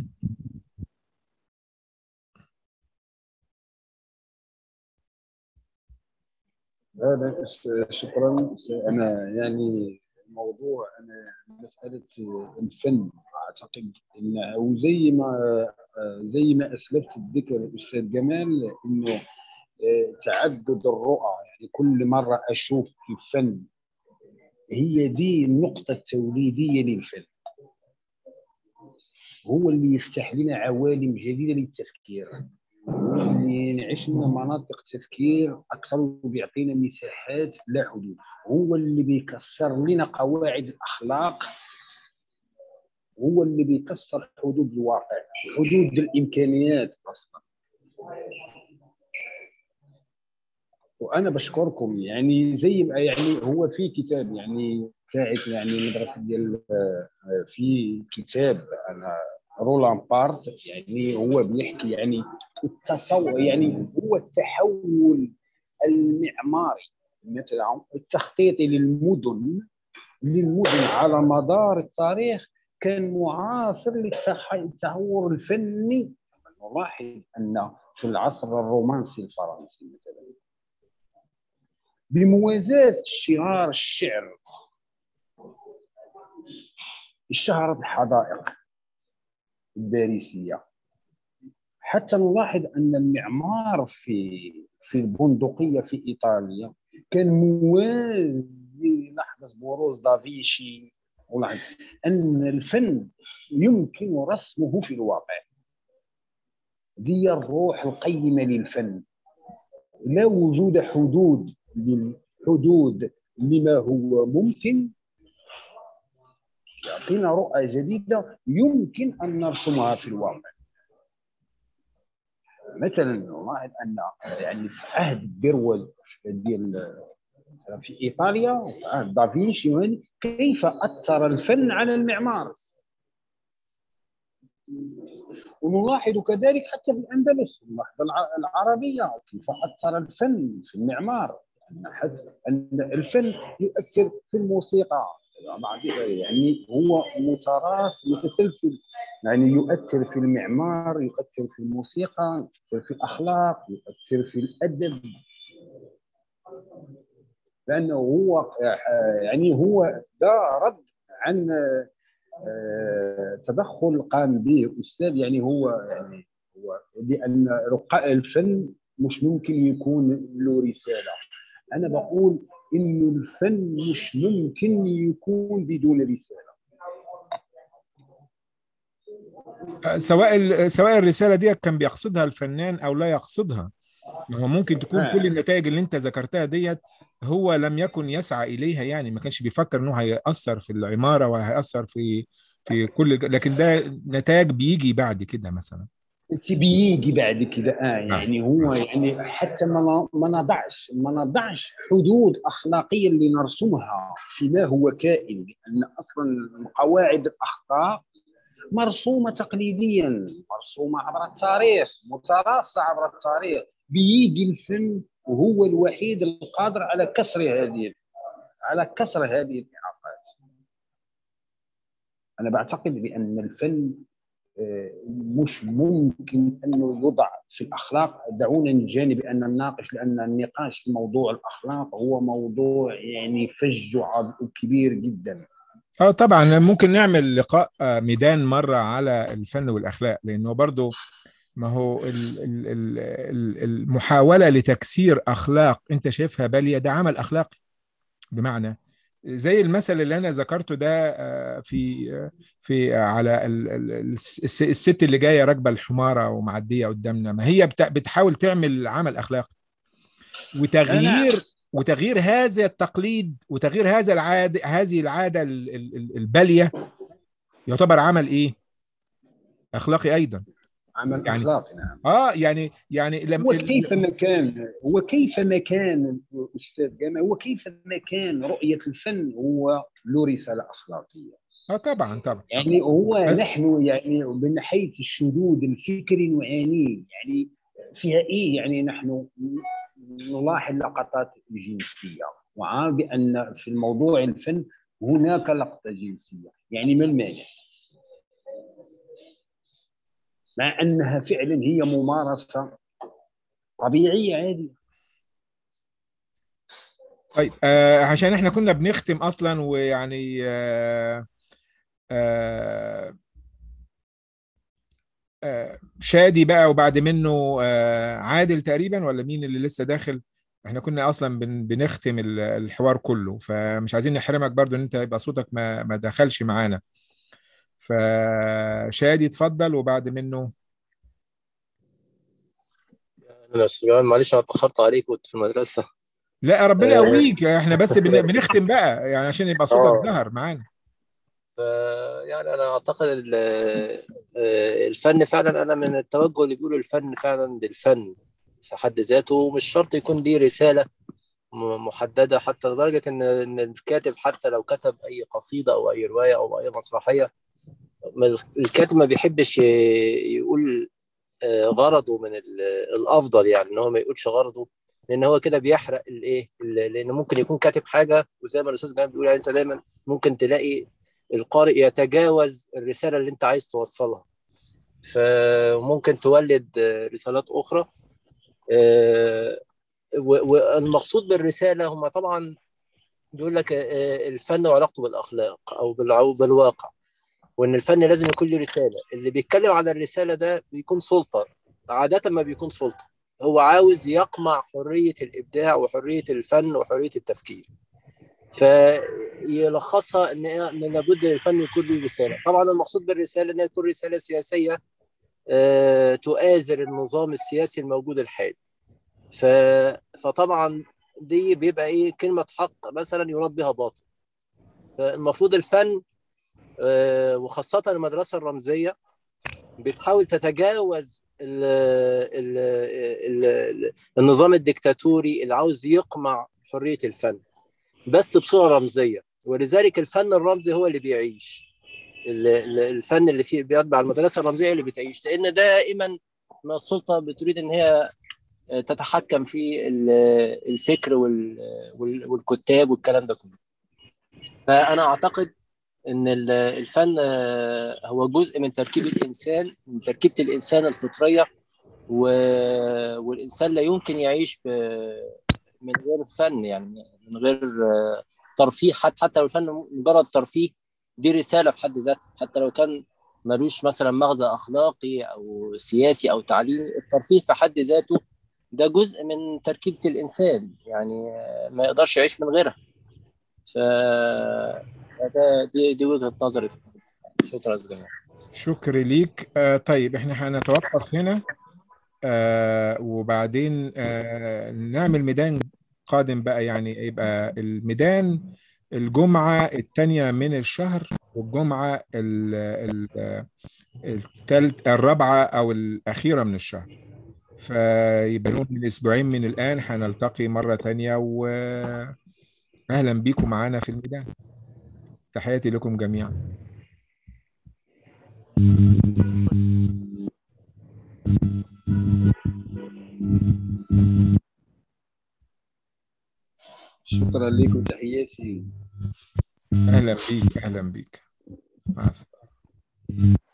هذا شكرا انا يعني الموضوع انا مساله الفن اعتقد انه وزي ما زي ما اسلفت الذكر الاستاذ جمال انه تعدد الرؤى يعني كل مره اشوف في الفن هي دي النقطه التوليديه للفن هو اللي يفتح لنا عوالم جديده للتفكير هو اللي ينعش لنا مناطق تفكير اكثر وبيعطينا مساحات لا حدود هو اللي بيكسر لنا قواعد الاخلاق هو اللي بيكسر حدود الواقع حدود الامكانيات اصلا وانا بشكركم يعني زي ما- يعني هو في كتاب يعني ساعه يعني المدرسه ديال آه، في كتاب انا رولان بارت يعني هو بيحكي يعني التصور يعني هو التحول المعماري مثلا التخطيطي للمدن للمدن على مدار التاريخ كان معاصر للتح- للتطور الفني نلاحظ ان في العصر الرومانسي الفرنسي مثلا بموازاة شعار الشعر اشتهرت الحدائق الباريسية حتى نلاحظ أن المعمار في في البندقية في إيطاليا كان موازي لحظة بروز دافيشي ولاحظ أن الفن يمكن رسمه في الواقع دي الروح القيمة للفن لا وجود حدود للحدود لما هو ممكن يعطينا رؤى جديدة يمكن أن نرسمها في الواقع مثلا نلاحظ أن يعني في عهد برول ديال في إيطاليا وفي عهد دافنشي وهذه، كيف أثر الفن على المعمار ونلاحظ كذلك حتى في الأندلس اللحظة الع- العربية كيف أثر الفن في المعمار أن حتى أن الفن يؤثر في الموسيقى يعني هو متراث متسلسل يعني يؤثر في المعمار يؤثر في الموسيقى يؤثر في الأخلاق يؤثر في الأدب لأنه هو آه، يعني هو ده رد عن آه، تدخل قام به أستاذ يعني هو يعني هو لأن رقاء الفن مش ممكن يكون له رسالة أنا بقول إنه الفن مش ممكن يكون بدون رسالة سواء ال- سواء الرساله دي كان بيقصدها الفنان او لا يقصدها ما هو ممكن تكون آه. كل النتائج اللي انت ذكرتها ديت هو لم يكن يسعى اليها يعني ما كانش بيفكر انه هيأثر في العماره وهيأثر في في كل لكن ده نتائج بيجي بعد كده مثلا انت بيجي بعد كده اه يعني هو يعني حتى ما ما نضعش ما نضعش حدود اخلاقيه اللي نرسمها فيما هو كائن لان اصلا قواعد الاخلاق مرسومه تقليديا مرسومه عبر التاريخ متراصه عبر التاريخ بيجي الفن وهو الوحيد القادر على كسر هذه على كسر هذه الاعاقات انا بعتقد بان الفن آه، مش ممكن انه يوضع في الاخلاق دعونا نجانب ان نناقش لان النقاش في موضوع الاخلاق هو موضوع يعني فج وعب- وكبير جدا اه طبعا ممكن نعمل لقاء آه، ميدان مره على الفن والاخلاق لانه برضو ما هو ال- ال- ال- ال- المحاوله لتكسير اخلاق انت شايفها باليه ده عمل اخلاقي بمعنى زي المثل اللي انا ذكرته ده آه، في آه، في آه، على ال- ال- الس- الست اللي جايه راكبه الحماره ومعديه قدامنا ما هي بتا- بتحاول تعمل عمل اخلاقي وتغيير وتغيير هذا التقليد وتغيير هذا العاده هذه العاده ال- ال- ال- الباليه يعتبر عمل ايه؟ اخلاقي ايضا عمل يعني- اخلاقي نعم اه يعني يعني لم هو كيف ما كان هو كيف ما كان استاذ جمال هو كيف ما كان رؤيه الفن هو له رساله اخلاقيه اه طبعا طبعا يعني هو بس- نحن يعني من حيث الشذوذ الفكري نعانيه يعني فيها ايه يعني نحن نلاحظ لقطات جنسيه وعارف بان في الموضوع الفن هناك لقطه جنسيه يعني ما المانع مع انها فعلا هي ممارسه طبيعيه عاديه طيب آه عشان احنا كنا بنختم اصلا ويعني آه آه آه شادي بقى وبعد منه آه عادل تقريبا ولا مين اللي لسه داخل احنا كنا اصلا بن بنختم ال- الحوار كله فمش عايزين نحرمك برضو ان انت يبقى صوتك ما ما دخلش معانا فشادي اتفضل وبعد منه انا استاذ جمال معلش انا اتاخرت عليك كنت في المدرسه لا ربنا آه. يقويك احنا بس بن- بنختم بقى يعني عشان يبقى صوتك آه. ظهر معانا ف- يعني انا اعتقد ال- آه، الفن فعلا انا من التوجه اللي بيقولوا الفن فعلا للفن في حد ذاته ومش شرط يكون ليه رساله م- محدده حتى لدرجه ان ان الكاتب حتى لو كتب اي قصيده او اي روايه او اي مسرحيه ما- الكاتب ما بيحبش ي- يقول آه، غرضه من ال- الافضل يعني ان هو ما يقولش غرضه لان هو كده بيحرق الايه ال- لان ممكن يكون كاتب حاجه وزي ما الاستاذ جمال بيقول يعني انت دايما ممكن تلاقي القارئ يتجاوز الرساله اللي انت عايز توصلها فممكن تولد آه، رسالات اخرى آه، و- والمقصود بالرساله هم طبعا بيقول لك آه، الفن وعلاقته بالاخلاق او بالع- بالواقع وان الفن لازم يكون له رساله اللي بيتكلم على الرساله ده بيكون سلطه عاده ما بيكون سلطه هو عاوز يقمع حريه الابداع وحريه الفن وحريه التفكير فيلخصها ان ان لابد للفن يكون له رساله طبعا المقصود بالرساله انها تكون رساله سياسيه آه، تؤازر النظام السياسي الموجود الحالي ف... فطبعا دي بيبقى ايه كلمه حق مثلا يراد بها باطل فالمفروض الفن آه، وخاصه المدرسه الرمزيه بتحاول تتجاوز ال ال ال ال النظام الدكتاتوري اللي عاوز يقمع حريه الفن بس بصوره رمزيه ولذلك الفن الرمزي هو اللي بيعيش ال- ال- الفن اللي فيه بيتبع المدرسه الرمزيه اللي بتعيش لان دائما ما السلطه بتريد ان هي تتحكم في ال- الفكر وال- وال- والكتاب والكلام ده كله فانا اعتقد ان ال- الفن آه، هو جزء من تركيب الانسان من تركيبه الانسان الفطريه و- والانسان لا يمكن يعيش ب- من غير فن يعني من غير آه، ترفيه حتى حتى لو الفن مجرد ترفيه دي رساله في حد ذاتها حتى لو كان ملوش مثلا مغزى اخلاقي او سياسي او تعليمي الترفيه في حد ذاته ده جزء من تركيبه الانسان يعني آه، ما يقدرش يعيش من غيرها ف... فده دي, دي وجهه نظري في الموضوع. شكرا يا جماعه شكر ليك آه طيب احنا هنتوقف هنا آه وبعدين آه نعمل ميدان قادم بقى يعني يبقى الميدان الجمعة الثانية من الشهر والجمعة ال ال التالت الرابعة أو الأخيرة من الشهر فيبقى لهم من أسبوعين من الآن هنلتقي مرة تانية وأهلا بيكم معانا في الميدان تحياتي لكم جميعا شكرا لكم تحياتي أهلا بيك أهلا بيك مع السلامة